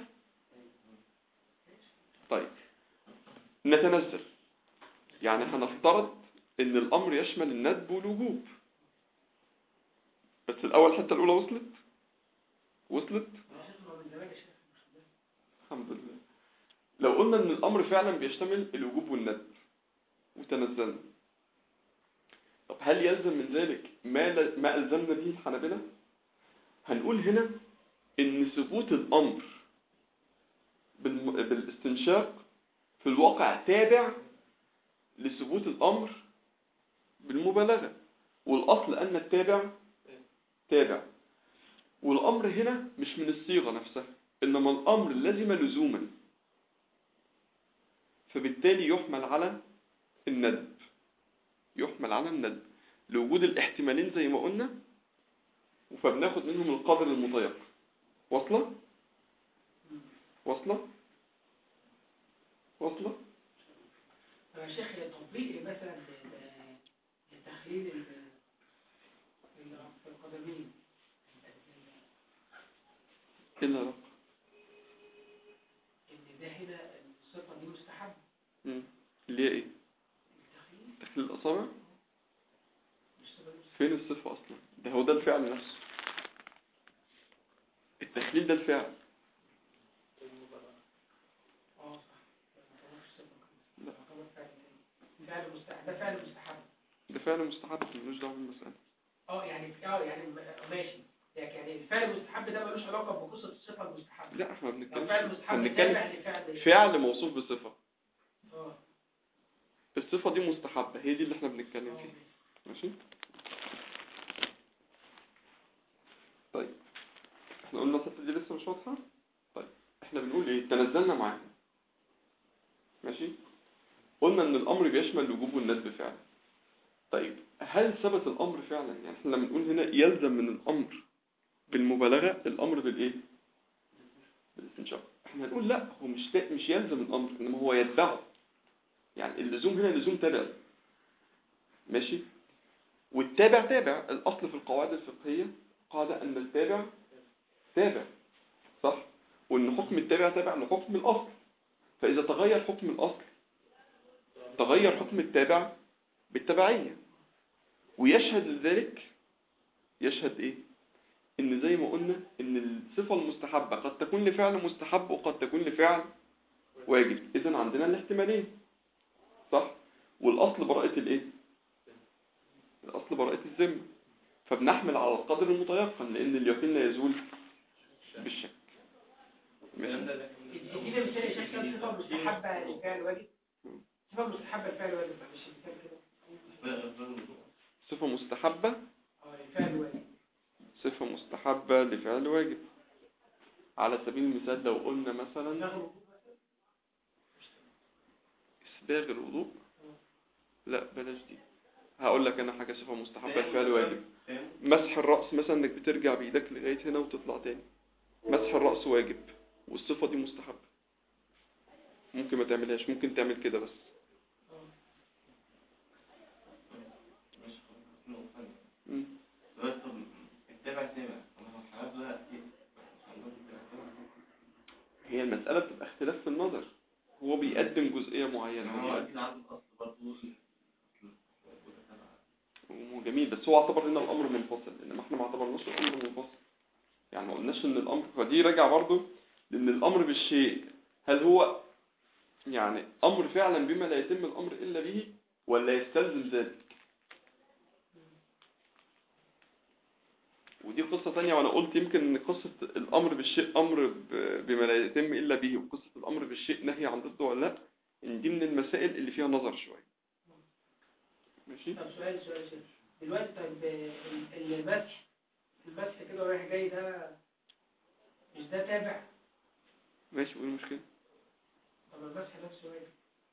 طيب نتنزل يعني هنفترض ان الأمر يشمل الندب والوجوب بس الأول حتى الأولى وصلت؟ وصلت؟ الحمد لله لو قلنا ان الأمر فعلا بيشتمل الوجوب والندب وتنزلنا طب هل يلزم من ذلك ما, ل... ما ألزمنا به الحنابلة هنقول هنا ان ثبوت الأمر بالم... بالاستنشاق في الواقع تابع لثبوت الأمر بالمبالغة والأصل أن التابع تابع والأمر هنا مش من الصيغة نفسها إنما الأمر لازم لزوما فبالتالي يحمل على الندب يحمل على الندب لوجود الاحتمالين زي ما قلنا فبناخد منهم القدر المطيق واصلة واصلة واصلة يا شيخ تطبيق مثلا ل- لتخليل ال- ال- في القدمين ايه العلاقة ان ده هنا الصفة دي مستحبة مم. اللي هي ايه التخليل تخليل الاصابع مش صفة مستحبة فين الصفة اصلا ده هو ده الفعل نفسه التخليل ده الفعل اه صح ما تعرفش صفة لا. يعتبر فعل تاني. فعل مستحب ده فعل مستحب ده فعل مستحب ملوش دعوه بالمسألة اه يعني اه يعني م- ماشي لكن يعني الفعل المستحب ده ملوش علاقة بقصة الصفة المستحبة لا احنا لو بنتكلم فعل احنا مستحب بنتكلم تابع لفعل فعل موصوف بصفة اه الصفة دي مستحبة هي دي اللي احنا بنتكلم اه فيها ماشي طيب احنا قلنا الحتة دي لسه مش واضحة طيب احنا بنقول ايه تنزلنا معاها ماشي قلنا ان الامر بيشمل الوجوب والندب فعلا طيب هل ثبت الامر فعلا يعني احنا لما نقول هنا يلزم من الامر بالمبالغة الامر بالايه بالاستنشاق احنا هنقول لا هو مش تا- مش يلزم الامر انما هو يتبعه يعني اللزوم هنا لزوم تبع ماشي والتابع تابع الاصل في القواعد الفقهية قاعدة ان التابع تابع صح وان حكم التابع تابع لحكم الاصل فاذا تغير حكم الاصل تغير حكم التابع بالتبعية ويشهد لذلك يشهد ايه ان زي ما قلنا ان الصفة المستحبة قد تكون لفعل مستحب وقد تكون لفعل واجب اذا عندنا الاحتمالين صح والاصل براءة الايه الاصل براءة الذمة فبنحمل على القدر المتيقن لان اليقين لا يزول بالشك ماشي ادينا مثال يا شيخ كان صفة مستحبة لفعل واجب صفة مستحبة لفعل واجب مش مثال كده صفة مستحبة اه لفعل واجب صفة مستحبة لفعل واجب على سبيل المثال لو قلنا مثلا دماغ الوضوء مثلا إسباغ الوضوء لا بلاش دي هقول لك أنا حاجة صفة مستحبة لفعل واجب مسح الرأس مثلا إنك بترجع بإيدك لغاية هنا وتطلع تاني مسح الرأس واجب والصفة دي مستحبة ممكن ما تعملهاش ممكن تعمل كده بس اه مم. هي المسألة بتبقى اختلاف في النظر هو بيقدم جزئية معينة هو جميل بس هو اعتبر هنا الامر منفصل انما احنا ما اعتبرناش الامر منفصل يعني ما قلناش ان الامر فدي راجع برضه لان الامر بالشيء هل هو يعني امر فعلا بما لا يتم الامر الا به ولا يستلزم ذلك ودي قصة تانية وانا قلت يمكن ان قصة الامر بالشيء امر ب- بما لا يتم الا به وقصة الامر بالشيء نهي عن ضده ولا لا ان دي من المسائل اللي فيها نظر شوية ماشي طب سؤال سؤال سؤال دلوقتي طب ال- المسح المسح كده رايح جاي ده مش ده تابع ماشي وايه المشكلة طب المسح نفسه واجب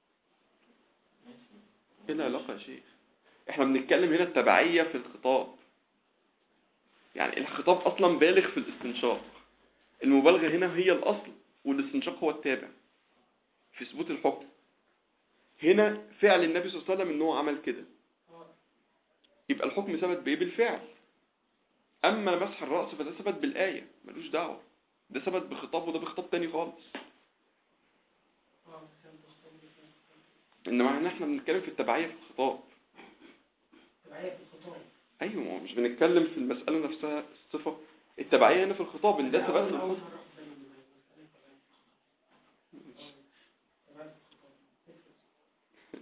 ايه العلاقة يا شيخ احنا بنتكلم هنا التبعية في الخطاب يعني الخطاب اصلا بالغ في الاستنشاق المبالغة هنا هي الاصل والاستنشاق هو التابع في ثبوت الحكم هنا فعل النبي صلى الله عليه وسلم ان هو عمل كده اه يبقى الحكم ثبت بايه بالفعل اما مسح الرأس فده ثبت بالآية ملوش دعوة ده ثبت بخطاب وده بخطاب تاني خالص اه فهمت فهمت فهمت. انما هنا احنا بنتكلم في التبعية في الخطاب تبعية في الخطاب ايوه ما هو مش بنتكلم في المسألة نفسها الصفة التبعية هنا في الخطاب ان ده ثبت أول- في أول الخطاب مرة أخد بالي من المسألة تبعية في الخطاب. آه، تبعية في الخطاب.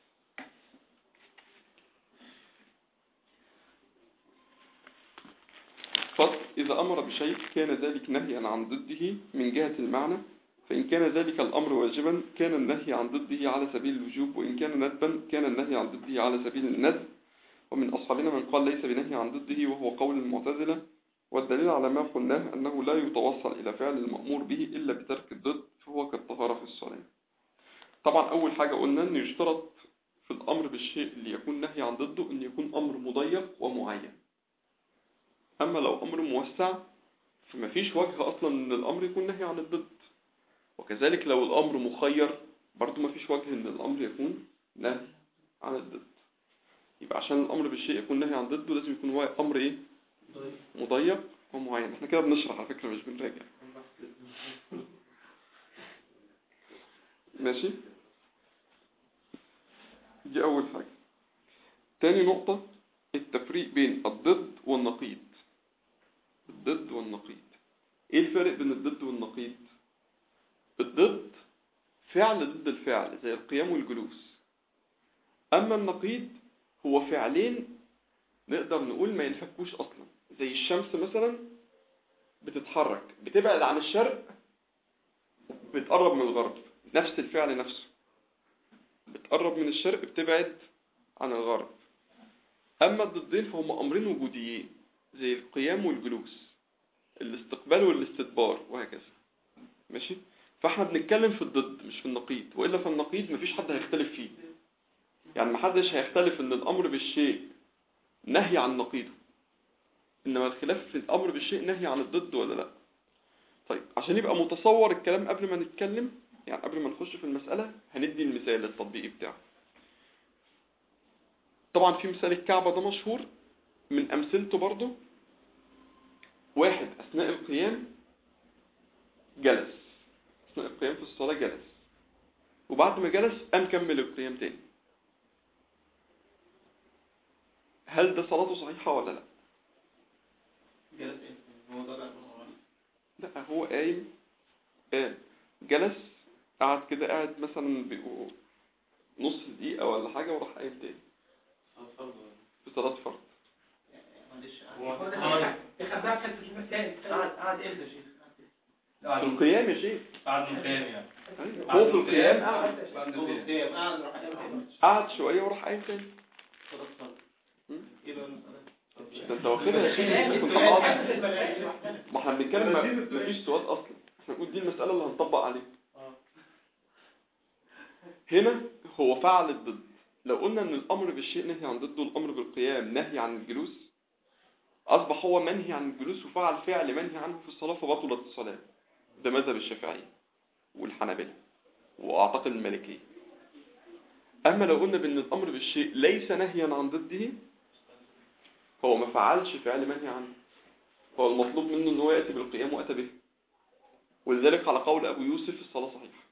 فصل إذا أمر بشيء كان ذلك نهيا عن ضده من جهة المعنى فإن كان ذلك الأمر واجبا كان النهي عن ضده على سبيل الوجوب وإن كان ندبا كان النهي عن ضده على سبيل الندب ومن أصحابنا من قال ليس بنهي عن ضده وهو قول المعتزلة والدليل على ما قلناه أنه لا يتوصل إلى فعل المأمور به إلا بترك الضد فهو كالطهارة في الصلاة طبعا أول حاجة قلنا أن يشترط في الأمر بالشيء اللي يكون نهي عن ضده أن يكون أمر مضيق ومعين أما لو أمر موسع فما فيش وجه أصلا أن الأمر يكون نهي عن الضد وكذلك لو الأمر مخير برضو ما فيش وجه أن الأمر يكون نهي عن الضد يبقى عشان الأمر بالشيء يكون نهي عن ضده لازم يكون هو أمر إيه مضيق ومعين احنا كده بنشرح على فكرة مش بنراجع ماشي دي أول حاجة تاني نقطة التفريق بين الضد والنقيض الضد والنقيض ايه الفرق بين الضد والنقيض الضد فعل ضد الفعل زي القيام والجلوس اما النقيض هو فعلين نقدر نقول ما ينفكوش اصلا زي الشمس مثلا بتتحرك بتبعد عن الشرق بتقرب من الغرب نفس الفعل نفسه بتقرب من الشرق بتبعد عن الغرب أما الضدين فهم أمرين وجوديين زي القيام والجلوس الاستقبال والاستدبار وهكذا ماشي فاحنا بنتكلم في الضد مش في النقيض وإلا في النقيض مفيش حد هيختلف فيه يعني محدش هيختلف ان الأمر بالشيء نهي عن نقيضه إنما الخلاف في الأمر بالشيء نهي عن الضد ولا لا طيب عشان يبقى متصور الكلام قبل ما نتكلم يعني قبل ما نخش في المسألة هندي المثال التطبيقي بتاعه طبعا في مثال الكعبة ده مشهور من أمثلته برضو واحد أثناء القيام جلس أثناء القيام في الصلاة جلس وبعد ما جلس قام كمل القيام تاني هل ده صلاته صحيحة ولا لا جلس ايه هو طالع من ورا. لا هو قايم قام جلس قعد كده قاعد مثلا بيقوا نص دقيقة ولا حاجة وراح قايم تاني في صلاة فرض معلش هو هو ده تخبأ في المسائل قعد قعد امتى يا شيخ؟ في القيام يا شيخ قعد من قيام يعني أيوة. هو في القيام قعد بعد القيام قعد راح قام قعد شوية وراح قايم تاني مم. ايه بقى المسألة؟ ده انت واخدها يا شيخ كنت قاعد ما احنا بنتكلم ما- مفيش سؤال اصلا احنا بنقول دي المسألة اللي هنطبق عليها اه. هنا هو فعل الضد لو قلنا ان الامر بالشيء نهي عن ضده الامر بالقيام نهي عن الجلوس اصبح هو منهي عن الجلوس وفعل فعل منهي عنه في الصلاة فبطلت الصلاة ده مذهب الشافعية والحنابلة واعتقد المالكية اما لو قلنا بان الامر بالشيء ليس نهيا عن ضده هو ما فعلش فعل منهي عنه هو المطلوب منه ان هو يأتي بالقيام وأتى به ولذلك على قول أبو يوسف الصلاة صحيحة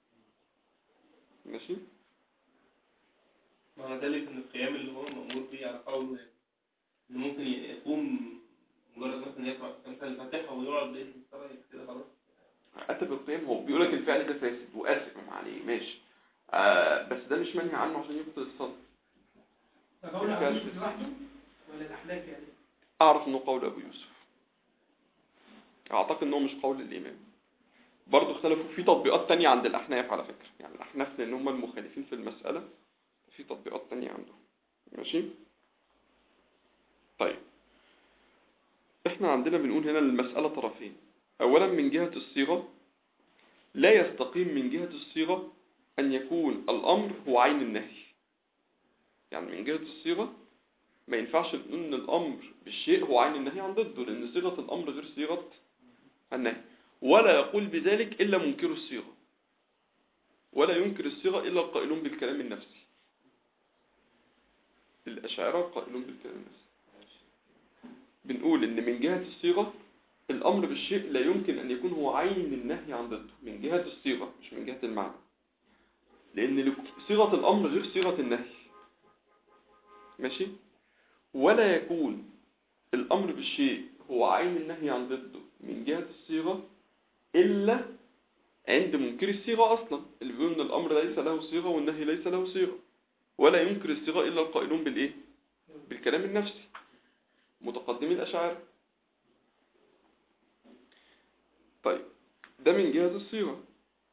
ماشي مع ذلك ان القيام اللي هو مأمور به على قوله يعني انه ممكن يقوم مجرد مثلا يقرأ مثلا الفاتحة ويقعد بإذن الصلاة كده خلاص أتى بالقيام هو بيقول لك الفعل ده فاسد وآثم عليه ماشي آه بس ده مش منهي عنه عشان يبطل الصلاة طب أقول أبو يوسف لوحده ولا الأحناف يعني؟ أعرف إنه قول أبو يوسف أعتقد إنه مش قول الإمام برضه اختلفوا في تطبيقات تانية عند الأحناف على فكرة يعني الأحناف لأن هم المخالفين في المسألة في تطبيقات تانية عندهم ماشي طيب احنا عندنا بنقول هنا المسألة طرفين أولا من جهة الصيغة لا يستقيم من جهة الصيغة أن يكون الأمر هو عين النهي يعني من جهة الصيغة ما ينفعش نقول ان الامر بالشيء هو عين النهي عن ضده لان صيغه الامر غير صيغه النهي ولا يقول بذلك الا منكر الصيغه ولا ينكر الصيغه الا القائلون بالكلام النفسي الاشاعره قائلون بالكلام النفسي بنقول ان من جهه الصيغه الامر بالشيء لا يمكن ان يكون هو عين النهي عن ضده من جهه الصيغه مش من جهه المعنى لان صيغه الامر غير صيغه النهي ماشي ولا يكون الأمر بالشيء هو عين النهي عن ضده من جهة الصيغة إلا عند منكر الصيغة أصلا اللي بيقول إن الأمر ليس له صيغة والنهي ليس له صيغة ولا ينكر الصيغة إلا القائلون بالإيه؟ بالكلام النفسي متقدمي الأشعار طيب ده من جهة الصيغة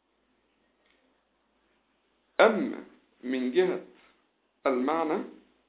أما من جهة المعنى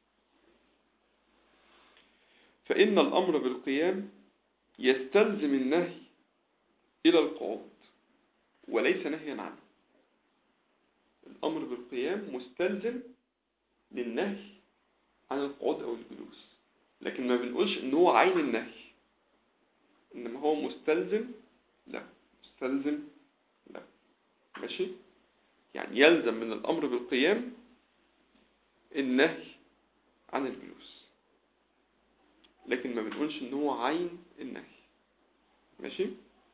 فإن الأمر بالقيام يستلزم النهي إلى القعود وليس نهيا عنه الأمر بالقيام مستلزم للنهي عن القعود أو الجلوس لكن ما بنقولش إن هو عين النهي إنما هو مستلزم لا مستلزم لا ماشي يعني يلزم من الأمر بالقيام النهي عن الجلوس لكن ما بنقولش ان هو عين النهي ماشي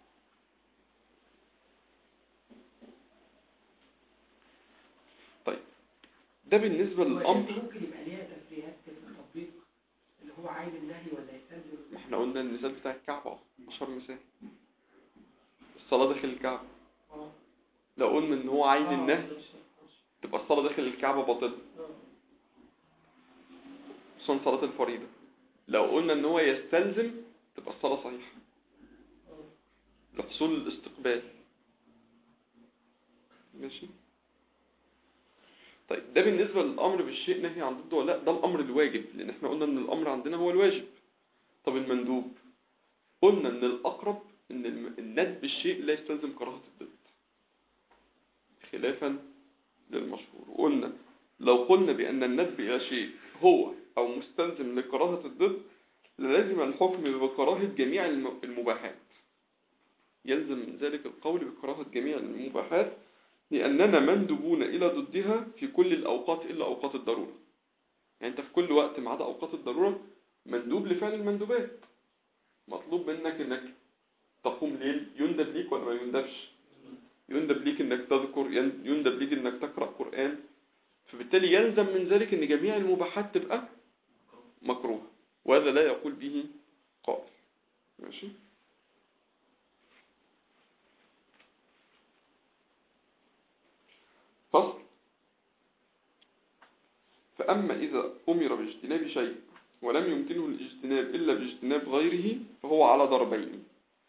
طيب ده بالنسبة هو للأمر الشرط ممكن يبقى ليها تفريعات في التطبيق اللي هو عين النهي ولا يستلزم احنا قلنا المثال بتاع الكعبة اهو اشهر مثال الصلاة داخل الكعبة اه لو قلنا ان هو عين آه، النهي ماشي، ماشي. تبقى الصلاة داخل الكعبة باطلة آه. خصوصا صلاة الفريضة لو قلنا ان هو يستلزم تبقى الصلاة صحيحة آه. لحصول الاستقبال ماشي طيب ده بالنسبة للأمر بالشيء نهي عن ضده ولا لا ده الأمر الواجب لأن احنا قلنا ان الأمر عندنا هو الواجب طب المندوب قلنا ان الأقرب ان الم- الند بالشيء لا يستلزم كراهة الضد خلافا للمشهور قلنا لو قلنا بأن الندب إلى شيء هو أو مستلزم لكراهة الضد لازم الحكم بكراهة جميع الم- المباحات يلزم من ذلك القول بكراهة جميع المباحات لأننا مندوبون إلى ضدها في كل الأوقات إلا أوقات الضرورة يعني أنت في كل وقت ما عدا أوقات الضرورة مندوب لفعل المندوبات مطلوب منك إنك تقوم ليل يندب ليك ولا ما يندبش يندب ليك إنك تذكر ين- يندب ليك إنك تقرأ قرآن فبالتالي يلزم من ذلك إن جميع المباحات تبقى مكروه وهذا لا يقول به قائل ماشي فصل فأما إذا أمر باجتناب شيء ولم يمكنه الاجتناب إلا باجتناب غيره فهو على ضربين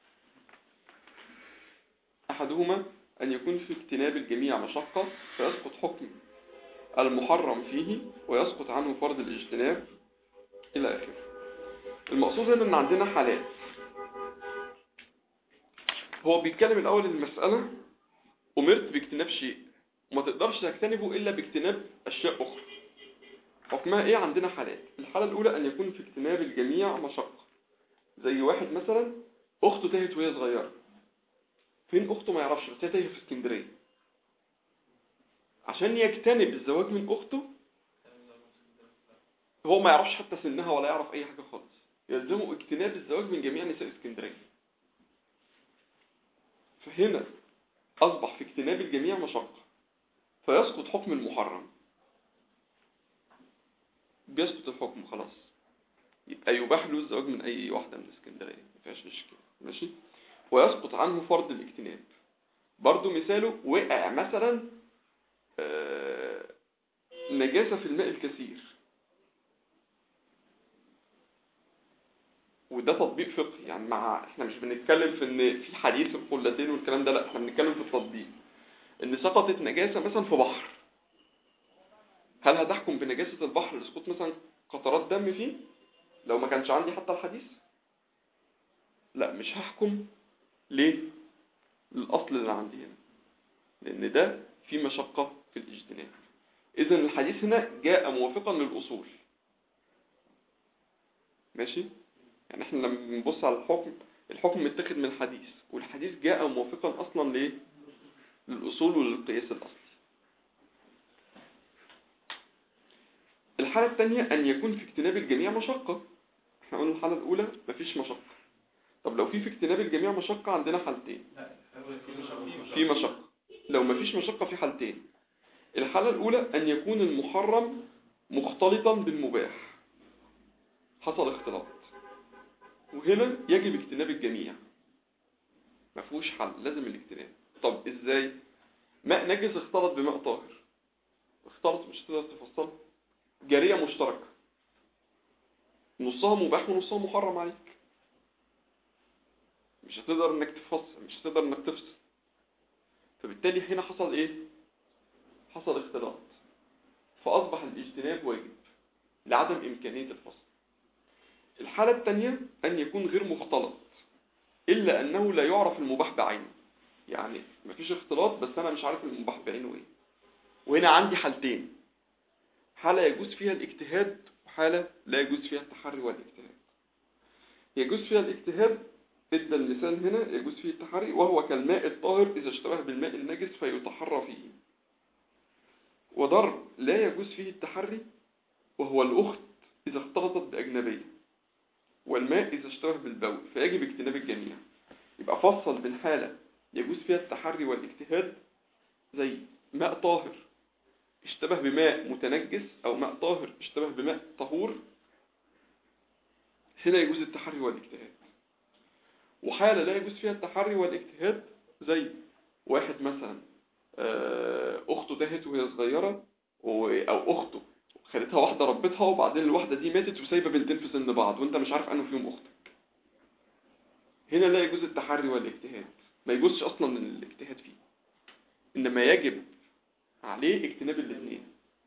أحدهما أن يكون في اجتناب الجميع مشقة فيسقط حكم المحرم فيه ويسقط عنه فرض الاجتناب إلى آخره المقصود هنا أن عندنا حالات هو بيتكلم الأول المسألة أمرت باجتناب شيء وما تقدرش تجتنبه إلا باجتناب أشياء أخرى حكمها إيه عندنا حالات الحالة الأولى أن يكون في اجتناب الجميع مشقة زي واحد مثلا أخته تاهت وهي صغيرة فين أخته ما يعرفش بس هي تاهت في اسكندرية عشان يجتنب الزواج من أخته هو ما يعرفش حتى سنها ولا يعرف أي حاجة خالص يلزمه اجتناب الزواج من جميع نساء اسكندرية فهنا أصبح في اجتناب الجميع مشقة فيسقط حكم المحرم بيسقط الحكم خلاص يبقى يباح له الزواج من أي واحدة من اسكندرية ما فيهاش مشكلة ماشي ويسقط عنه فرض الاجتناب برضو مثاله وقع مثلا آه، نجاسة في الماء الكثير وده تطبيق فقهي يعني مع احنا مش بنتكلم في ان في حديث القلتين والكلام ده لا احنا بنتكلم في التطبيق ان سقطت نجاسة مثلا في بحر هل هتحكم بنجاسة البحر لسقوط مثلا قطرات دم فيه لو ما كانش عندي حتى الحديث لا مش هحكم ليه الاصل اللي عندي هنا لان ده في مشقة في الاجتناب اذا الحديث هنا جاء موافقا للاصول ماشي يعني احنا لما بنبص على الحكم الحكم متاخد من الحديث والحديث جاء موافقا اصلا ليه للاصول وللقياس الاصلي الحالة الثانية ان يكون في اجتناب الجميع مشقة احنا قلنا الحالة الاولى مفيش مشقة طب لو في في اجتناب الجميع مشقة عندنا حالتين في مشقة لو مفيش مشقة في حالتين الحالة الأولى أن يكون المحرم مختلطا بالمباح حصل اختلاط وهنا يجب اجتناب الجميع مفهوش حل لازم الاجتناب طب ازاي ماء نجس اختلط بماء طاهر اختلط مش تقدر تفصله جارية مشتركة نصها مباح ونصها محرم عليك مش هتقدر انك تفصل مش هتقدر انك تفصل فبالتالي هنا حصل ايه حصل اختلاط فاصبح الاجتناب واجب لعدم امكانية الفصل الحالة الثانية ان يكون غير مختلط الا انه لا يعرف المباح بعينه يعني مفيش اختلاط بس انا مش عارف المباح بعينه ايه وهنا عندي حالتين حالة يجوز فيها الاجتهاد وحالة لا يجوز فيها التحري والاجتهاد يجوز فيها الاجتهاد ادى المثال هنا يجوز فيه التحري وهو كالماء الطاهر إذا اشتبه بالماء النجس فيتحرى فيه وضرب لا يجوز فيه التحري وهو الأخت إذا اختلطت بأجنبية والماء إذا اشتبه بالبول فيجب اجتناب الجميع يبقى فصل بين حالة يجوز فيها التحري والاجتهاد زي ماء طاهر اشتبه بماء متنجس أو ماء طاهر اشتبه بماء طهور هنا يجوز التحري والاجتهاد وحالة لا يجوز فيها التحري والاجتهاد زي واحد مثلا آه، أخته تاهت وهي صغيرة و- أو أخته خدتها واحدة ربتها وبعدين الواحدة دي ماتت وسايبة بنتين في سن بعض وانت مش عارف انه فيهم أختك هنا لا يجوز التحري والاجتهاد ما يجوزش أصلا الاجتهاد فيه إنما يجب عليه اجتناب الاثنين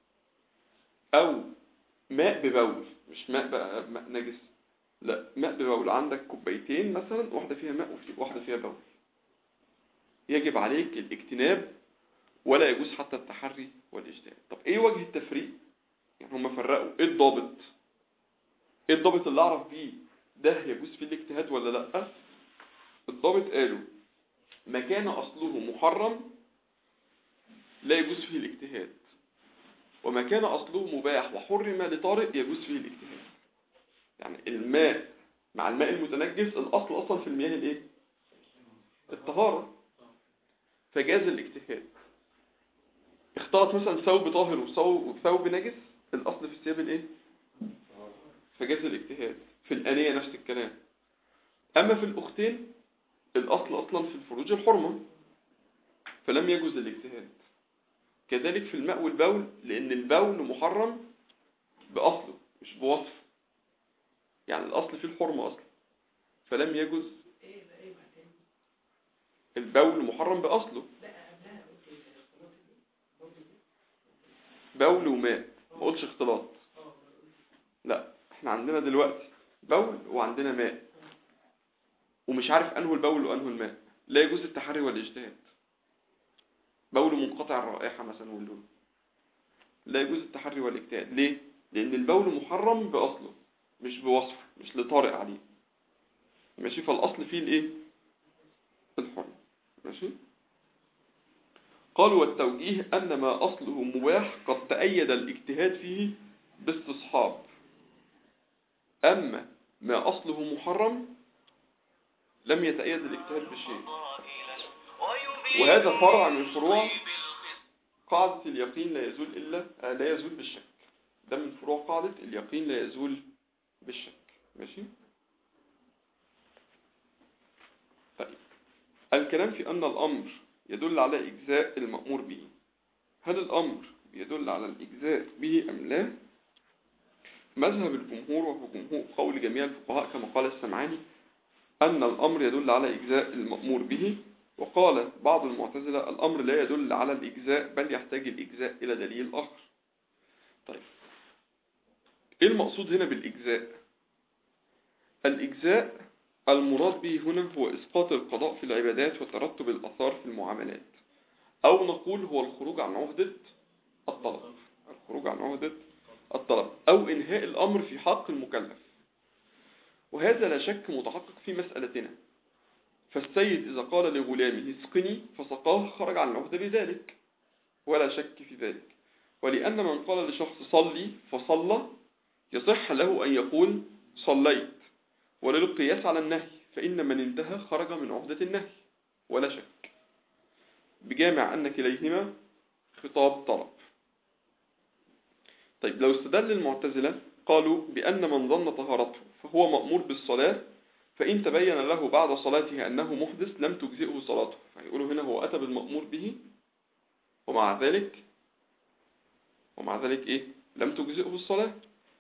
أو ماء ببول مش ماء بقى ماء نجس لا ماء ببول عندك كوبايتين مثلا واحدة فيها ماء وفي- واحدة فيها بول يجب عليك الاجتناب ولا يجوز حتى التحري والاجتهاد طب ايه وجه التفريق يعني هم فرقوا ايه الضابط ايه الضابط اللي اعرف بيه ده يجوز فيه الاجتهاد ولا لا الضابط قالوا ما كان اصله محرم لا يجوز فيه الاجتهاد وما كان اصله مباح وحرم لطارئ يجوز فيه الاجتهاد يعني الماء مع الماء المتنجس الاصل اصلا في المياه الايه الطهارة فجاز الاجتهاد اختلط مثلا ثوب طاهر وثوب وثوب نجس الاصل في الثياب الايه فجاز الاجتهاد في الانيه نفس الكلام اما في الاختين الاصل اصلا في الفروج الحرمه فلم يجوز الاجتهاد كذلك في الماء والبول لان البول محرم باصله مش بوصف يعني الاصل فيه الحرمه اصلا فلم يجوز ايه ده ايه بقى تاني البول محرم باصله لا قبلها قلت ايه الاختلاط دي برضه دي بول وماء ما قلتش اختلاط اه لا احنا عندنا دلوقتي بول وعندنا ماء ومش عارف انه البول وانه الماء لا يجوز التحري والاجتهاد بول منقطع الرائحة مثلا واللون لا يجوز التحري والاجتهاد ليه؟ لأن البول محرم بأصله مش بوصف مش لطارئ عليه ماشي فالأصل فيه الايه؟ الحرم ماشي قالوا والتوجيه أن ما أصله مباح قد تأيد الاجتهاد فيه باستصحاب أما ما أصله محرم لم يتأيد الاجتهاد بشيء وهذا فرع من فروع قاعدة اليقين لا يزول إلا آه، لا يزول بالشك ده من فروع قاعدة اليقين لا يزول بالشك ماشي طيب الكلام في أن الأمر يدل على إجزاء المأمور به هل الأمر يدل على الإجزاء به أم لا مذهب الجمهور وهو جمهور قول جميع الفقهاء كما قال السمعاني أن الأمر يدل على إجزاء المأمور به وقال بعض المعتزلة الأمر لا يدل على الإجزاء بل يحتاج الإجزاء إلى دليل آخر طيب إيه المقصود هنا بالإجزاء الإجزاء المراد به هنا هو إسقاط القضاء في العبادات وترتب الأثار في المعاملات أو نقول هو الخروج عن عهدة الطلب الخروج عن عهدة الطلب أو إنهاء الأمر في حق المكلف وهذا لا شك متحقق في مسألتنا فالسيد إذا قال لغلامه اسقني فسقاه خرج عن العهدة بذلك ولا شك في ذلك ولأن من قال لشخص صلي فصلى يصح له أن يقول صليت وللقياس على النهي فإن من انتهى خرج من عهدة النهي ولا شك بجامع أن كليهما خطاب طلب طيب لو استدل المعتزلة قالوا بأن من ظن طهارته فهو مأمور بالصلاة فإن تبين له بعد صلاته أنه محدث لم تجزئه صلاته فيقولوا هنا هو أتى بالمأمور به ومع ذلك ومع ذلك إيه لم تجزئه الصلاة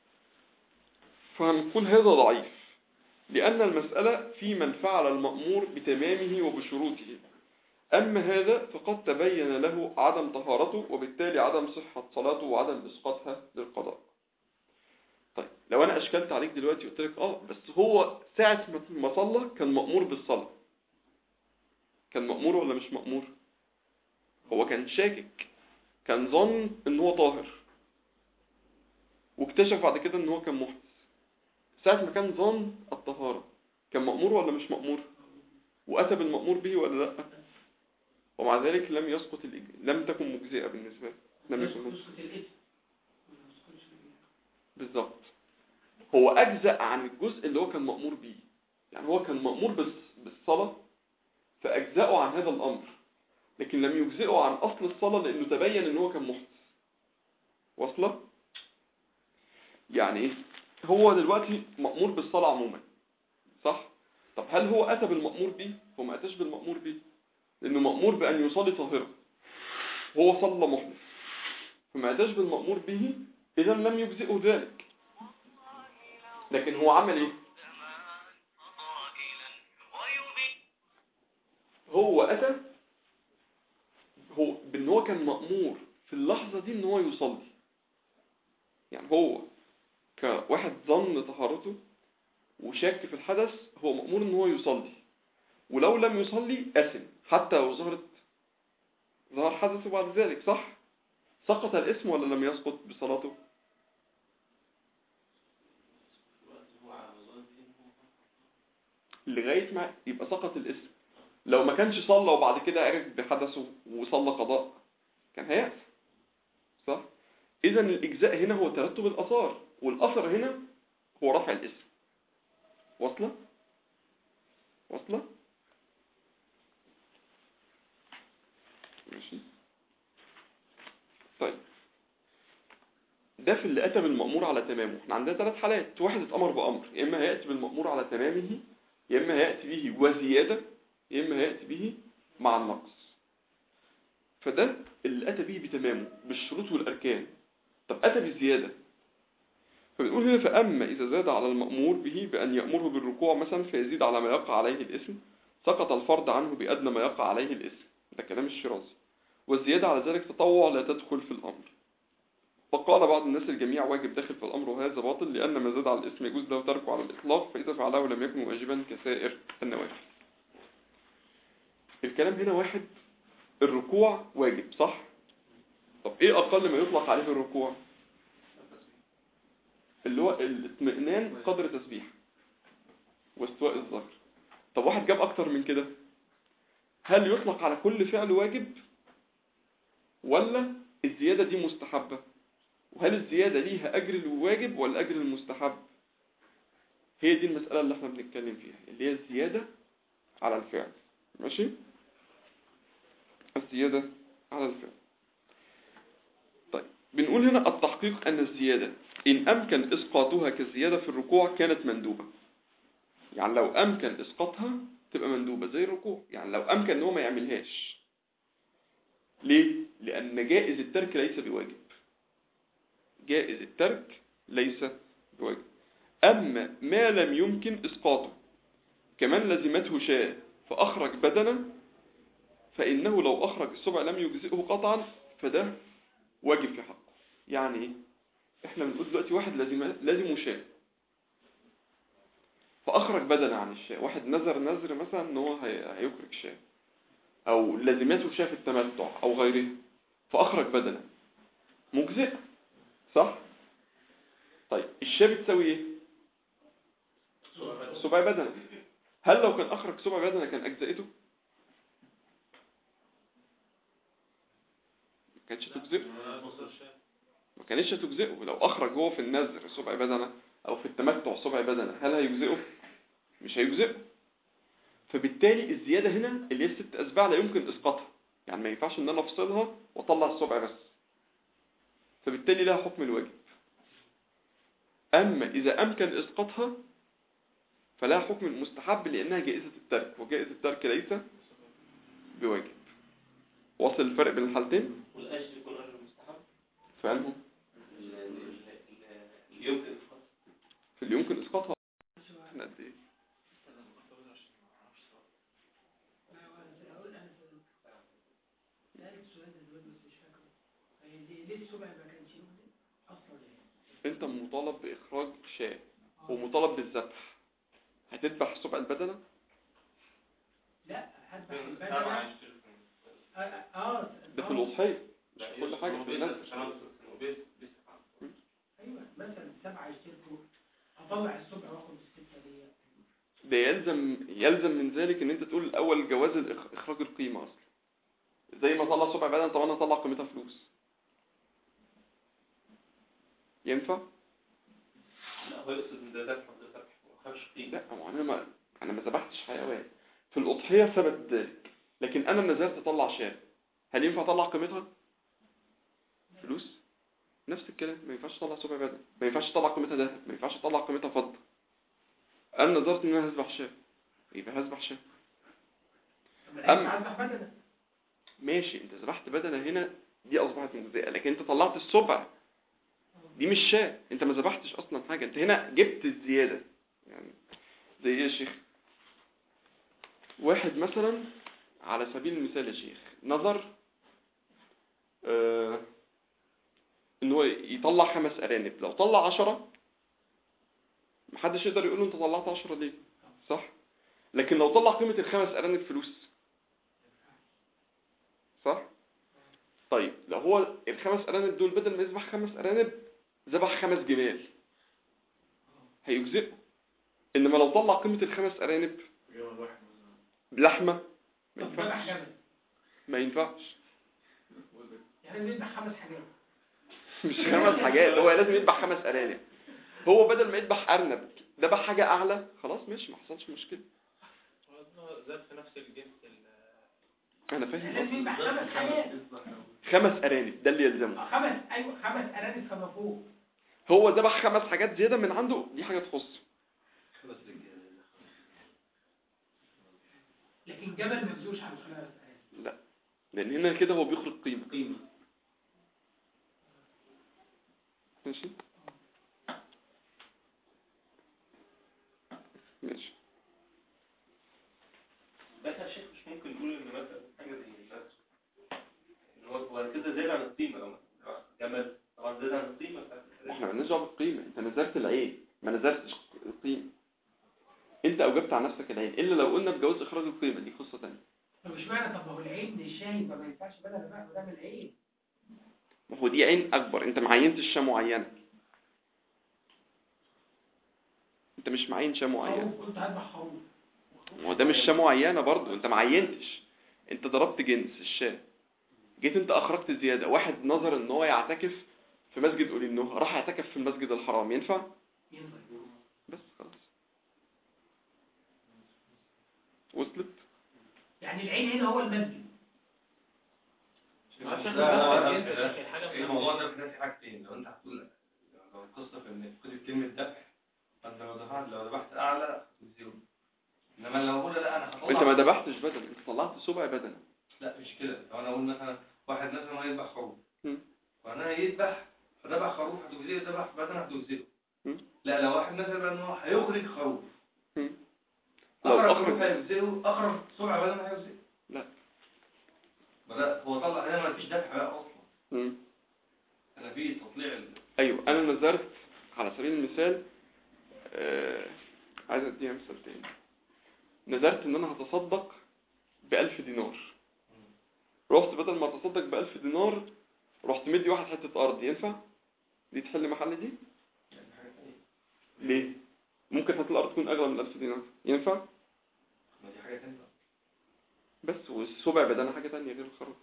فهنقول هذا ضعيف لأن المسألة في من فعل المأمور بتمامه وبشروطه أما هذا فقد تبين له عدم طهارته وبالتالي عدم صحة صلاته وعدم إسقاطها للقضاء طيب لو أنا أشكلت عليك دلوقتي قلت لك آه بس هو ساعة ما- ما صلى كان مأمور بالصلاة كان مأمور ولا مش مأمور هو كان شاكك كان ظن ان هو طاهر واكتشف بعد كده ان هو كان محدث ساعة ما كان ظن الطهارة كان مأمور ولا مش مأمور وأتى بالمأمور به ولا لا ومع ذلك لم يسقط الإج... لم تكن مجزئة بالنسبة له لم يكن مجزئة. نسخة الاسم ما نسختش الإيه. بالظبط هو اجزأ عن الجزء اللي هو كان مأمور بيه يعني هو كان مأمور بالص- بالصلاة فأجزأه عن هذا الأمر لكن لم يجزئه عن أصل الصلاة لأنه تبين أنه هو كان محدث واصلة؟ يعني إيه؟ هو دلوقتي مأمور بالصلاة عموما صح؟ طب هل هو أتى بالمأمور به؟ هو ما أتاش بالمأمور به لأنه مأمور بأن يصلي طاهرا هو صلى محدث فما أتاش بالمأمور به إذا لم يجزئه ذلك لكن هو عمل إيه؟ هو أتى هو بأن هو كان مأمور في اللحظة دي أن هو يصلي يعني هو كواحد ظن طهارته وشاك في الحدث هو مأمور أن هو يصلي ولو لم يصلي أثم حتى لو ظهرت ظهر حدثه بعد ذلك صح سقط الاسم ولا لم يسقط بصلاته لغاية ما يبقى سقط الاسم لو ما كانش صلى وبعد كده عرف بحدثه وصلى قضاء كان هيأس صح اذا الاجزاء هنا هو ترتب الاثار والاثر هنا هو رفع الاسم واصله واصله ماشي طيب ده في اللي اتى بالمأمور على تمامه احنا عندنا ثلاث حالات واحد اتأمر بأمر يا اما هيأتي بالمأمور على تمامه يا اما هيأتي به وزيادة يا اما هيأتي به مع النقص فده اللي أتى به بتمامه بالشروط والأركان طب أتى بزيادة فبنقول هنا فأما إذا زاد على المأمور به بأن يأمره بالركوع مثلا فيزيد على ما يقع عليه الاسم سقط الفرض عنه بأدنى ما يقع عليه الاسم ده كلام الشرازي والزيادة على ذلك تطوع لا تدخل في الأمر فقال بعض الناس الجميع واجب داخل في الأمر وهذا باطل لأن ما زاد على الاسم يجوز له تركه على الإطلاق فإذا فعله لم يكن واجبا كسائر النوافل الكلام هنا واحد الركوع واجب صح طب ايه اقل ما يطلق عليه الركوع اللي هو الاطمئنان قدر تسبيح واستواء الظهر طب واحد جاب اكتر من كده هل يطلق على كل فعل واجب ولا الزيادة دي مستحبة وهل الزيادة ليها اجر الواجب ولا اجر المستحب هي دي المسألة اللي احنا بنتكلم فيها اللي هي الزيادة على الفعل ماشي الزيادة على الفعل طيب بنقول هنا التحقيق أن الزيادة إن أمكن إسقاطها كالزيادة في الركوع كانت مندوبة يعني لو أمكن إسقاطها تبقى مندوبة زي الركوع يعني لو أمكن إن هو ما يعملهاش ليه؟ لأن جائز الترك ليس بواجب جائز الترك ليس بواجب أما ما لم يمكن إسقاطه كمان لزمته شاة فأخرج بدنا فإنه لو أخرج السبع لم يجزئه قطعا فده واجب في حقه يعني إيه؟ إحنا بنقول دلوقتي واحد لازم لازم شاة فأخرج بدنا عن الشاة واحد نذر نذر مثلا إن هو هي- هيخرج شاة أو لازمته شاة في التمتع أو غيره فأخرج بدنا مجزئ صح؟ طيب الشاة بتساوي إيه؟ سبع بدنة هل لو كان أخرج سبع بدنة كان أجزأته؟ ما كانتش تجزئه ما كانتش هتجزئه لو أخرج هو في النذر سبع بدنة أو في التمتع سبع بدنة هل هيجزئه؟ مش هيجزئه فبالتالي الزيادة هنا اللي هي الست أسباع لا يمكن إسقاطها يعني ما ينفعش إن أنا أفصلها وأطلع السبع بس فبالتالي لها حكم الواجب أما إذا أمكن إسقاطها فلها حكم المستحب لأنها جائزة الترك وجائزة الترك ليس بواجب واصل الفرق بين الحالتين والأجر يكون أجر مستحب فعلهم ال- ال- ال- اللي يمكن إسقاطه. في اللي يمكن إسقاطها احنا قد إيه لا، أنا هقول أنا سألت السؤال ده دلوقتي بس مش فاكره هي دي- ليه السبع ما كانش يمكن أصلا يعني أنت مطالب بإخراج شاة ومطالب بالذبح هتذبح سبع البدنة لا هذبح سبعة البدنة عشر. اه اه ده في آه. الأضحية لا، كل حاجة هو في بيسأل النذر. عشان هو بيس- بيسأل. ايوه مثلا سبعة يشتركوا اطلع السبع واخد الستة دي ده يلزم يلزم من ذلك ان انت تقول الاول جواز الإخ- اخراج القيمة اصلا زي ما طلع سبع بدن طب انا اطلع قيمتها فلوس ينفع هو يقصد ان ده ذبح وده ذبح ما خافش قيمه لا هو انا ما انا ما ذبحتش حيوان في الاضحيه ثبت ذلك لكن انا نزلت اطلع شاة هل ينفع اطلع قيمتها فلوس نفس الكلام ما ينفعش اطلع سبع بدل ما ينفعش اطلع قيمتها ذهب ما ينفعش اطلع قيمتها فضه انا نظرت ان انا هذبح شاة يبقى هذبح شاة طب ما أم- العين عايز بدنه ماشي انت ذبحت بدنه هنا دي اصبحت مجزئه لكن انت طلعت السبع دي مش شاة انت ما ذبحتش اصلا حاجه انت هنا جبت الزياده يعني زي ايه يا شيخ واحد مثلا على سبيل المثال يا شيخ نظر آه ان هو يطلع خمس ارانب لو طلع عشرة محدش يقدر يقول له انت طلعت عشرة ليه صح لكن لو طلع قيمة الخمس ارانب فلوس صح طيب لو هو الخمس ارانب دول بدل ما يذبح خمس ارانب ذبح خمس جمال هيجزئه انما لو طلع قيمة الخمس ارانب جمل واحد مثلا بلحمة ما طب ذبح ينفعش جمل ما ينفعش يعني لازم يذبح خمس حاجات مش خمس حاجات هو لازم يذبح خمس ارانب هو بدل ما يذبح ارنب ذبح حاجة اعلى خلاص ماشي ما حصلش مشكلة زاد في نفس الجنس ال- انا فاهم لازم يذبح خمس حاجات خمس ارانب ده اللي يلزمه خمس ايوه خمس ارانب فما فوق هو ذبح خمس حاجات زيادة من عنده دي حاجة تخصه خمس رجاله لكن جمل ما يجوش على خمس ارانب لا لان هنا كده هو بيخرج قيمة قيمه ماشي ماشي بس يا شيخ مش ممكن نقول ان مثلا حاجه زي النفس ان هو هو كده زاد عن القيمه لو مثلا جمل طبعا زاد عن القيمه بتاعت الحاجة. احنا مالناش دعوه بالقيمه انت نزلت العين ما نزلتش القيمه انت اوجبت على نفسك العين الا لو قلنا بجواز اخراج القيمه دي قصه ثانيه طب مش معنى طب ما هو العين الشاهد ما ينفعش بدل بقى قدام العين ما هو دي عين اكبر انت معينتش شاه معينه انت مش معين شاه معينه خروف قلت هذبح خروف ما هو ده مش شاه معينه برضه انت معينتش انت ضربت جنس الشاه جيت انت اخرجت زياده واحد نظر ان هو يعتكف في مسجد اولي النهى راح يعتكف في المسجد الحرام ينفع ينفع بس خلاص وصلت يعني العين هنا هو المسجد الموضوع ده في ناس حاجتين لو انت هتقول لو القصه في ان فكره كلمه ذبح فانت لو ذبحت لو ذبحت اعلى زيرو انما لو اقول لا انا هطلع انت ما ذبحتش بدن انت طلعت سبع بدن لا مش كده لو انا اقول مثلا واحد مثلا هو يذبح خروف مم. وانا يذبح فذبح خروف هتجزيه ذبح بدن هتجزيه مم. لا لو واحد مثلا بقى ان هو هيخرج خروف مم. لو اقرب أخرج- خروف هيجزيه اقرب سبع بدن هيجزيه لا بدأ هو طلع هنا ما فيش ذبح بقى اصلا مم. انا في تطليع ال- ايوه انا نظرت على سبيل المثال آه عايز اديها مثال تاني نظرت ان انا هتصدق بألف دينار رحت بدل ما اتصدق بألف دينار رحت مدي واحد حتة ارض ينفع دي تحل محل دي يعني حاجه ثانيه ليه ممكن حتة الارض تكون اغلى من ألف دينار ينفع ما دي حاجه ثانيه بس والسبع بدنا حاجة تانية غير الخروف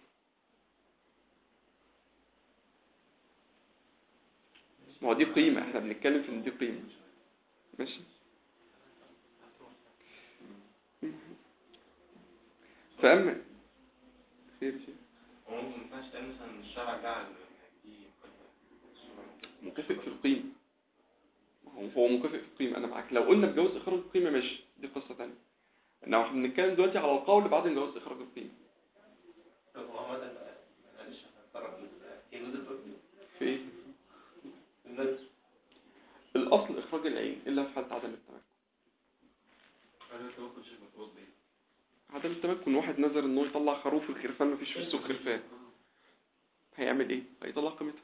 ما هو دي قيمة احنا بنتكلم في ان دي قيمة ماشي فأما خير شيء هو ممكن ما ينفعش تقول مثلا إن الشرع جعل دي مكافئ في القيمة هو هو مكافئ في القيمة أنا معاك لو قلنا بجواز إخراج القيمة ماشي دي قصة تانية إنما احنا بنتكلم دلوقتي على القول بعد جواز إخراج القيمة طب هو مثلا معلش هنضطر يجوز الفرق في إيه؟ الناس الأصل إخراج العين إلا في حالة عدم التمكن انا انت ممكن شيء متوض بيه عدم التمكن واحد نظر إنه يطلع خروف الخرفان مفيش في السوق خرفان هيعمل إيه؟ هيطلع قيمتها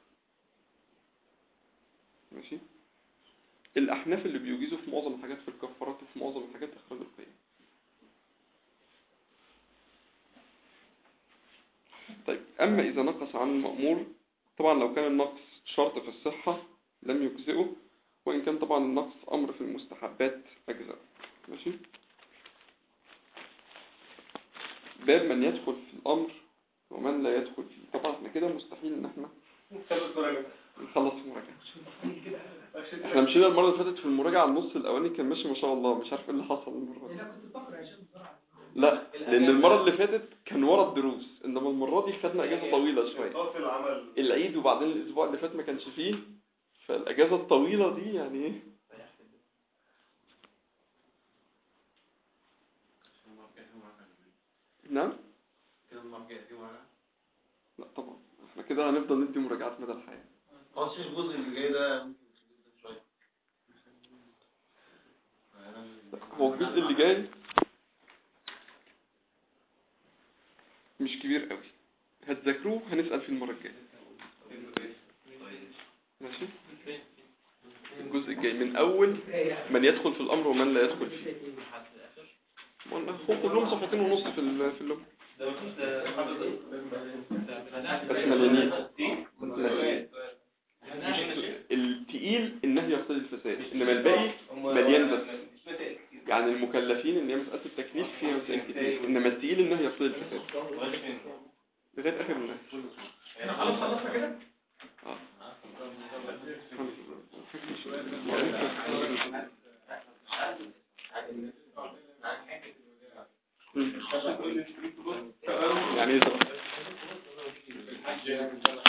ماشي الأحناف اللي بيجيزوا في معظم الحاجات في الكفارات وفي معظم الحاجات إخراج القيمة طيب أما إذا نقص عن المأمور طبعا لو كان النقص شرط في الصحة لم يجزئه وإن كان طبعا النقص أمر في المستحبات أجزاء ماشي باب من يدخل في الأمر ومن لا يدخل فيه طبعا احنا كده مستحيل إن احنا ثلاث درجات نخلص المراجعة احنا مشينا المرة اللي فاتت في المراجعة النص الأولاني كان ماشي ما شاء الله مش عارف ايه اللي حصل المرة دي انا كنت بقرا عشان بسرعه لا لأن المرة اللي فاتت كان ورا الدروس إنما المرة دي خدنا أجازة طويلة شوية طاقة العمل العيد وبعدين الأسبوع اللي فات ما كانش فيه فالأجازة الطويلة دي يعني ايه نعم كده المرة الجاية في مراجعة لا طبعا احنا كده هنفضل ندي مراجعات مدى الحياة اه شيخ الجزء اللي جاي ده ممكن جدا شوية هو الجزء اللي جاي مش كبير قوي هتذاكروه هنسأل فيه المرة الجاية ماشي الجزء الجاي من أول من يدخل في الأمر ومن لا يدخل فيه قلنا هو كلهم صفحتين ونص في ال- في اللغة ده مفيش ده حضرتك بس مليانين مليانين. التقيل النهي يقتضي الفساد انما الباقي مليان بس يعني المكلفين ان هي مسألة التكليف فيها مسائل كتير انما التقيل النهي يقتضي الفساد لغاية اخر النهي احنا خلاص خلصنا كده اه يعني ايه ده؟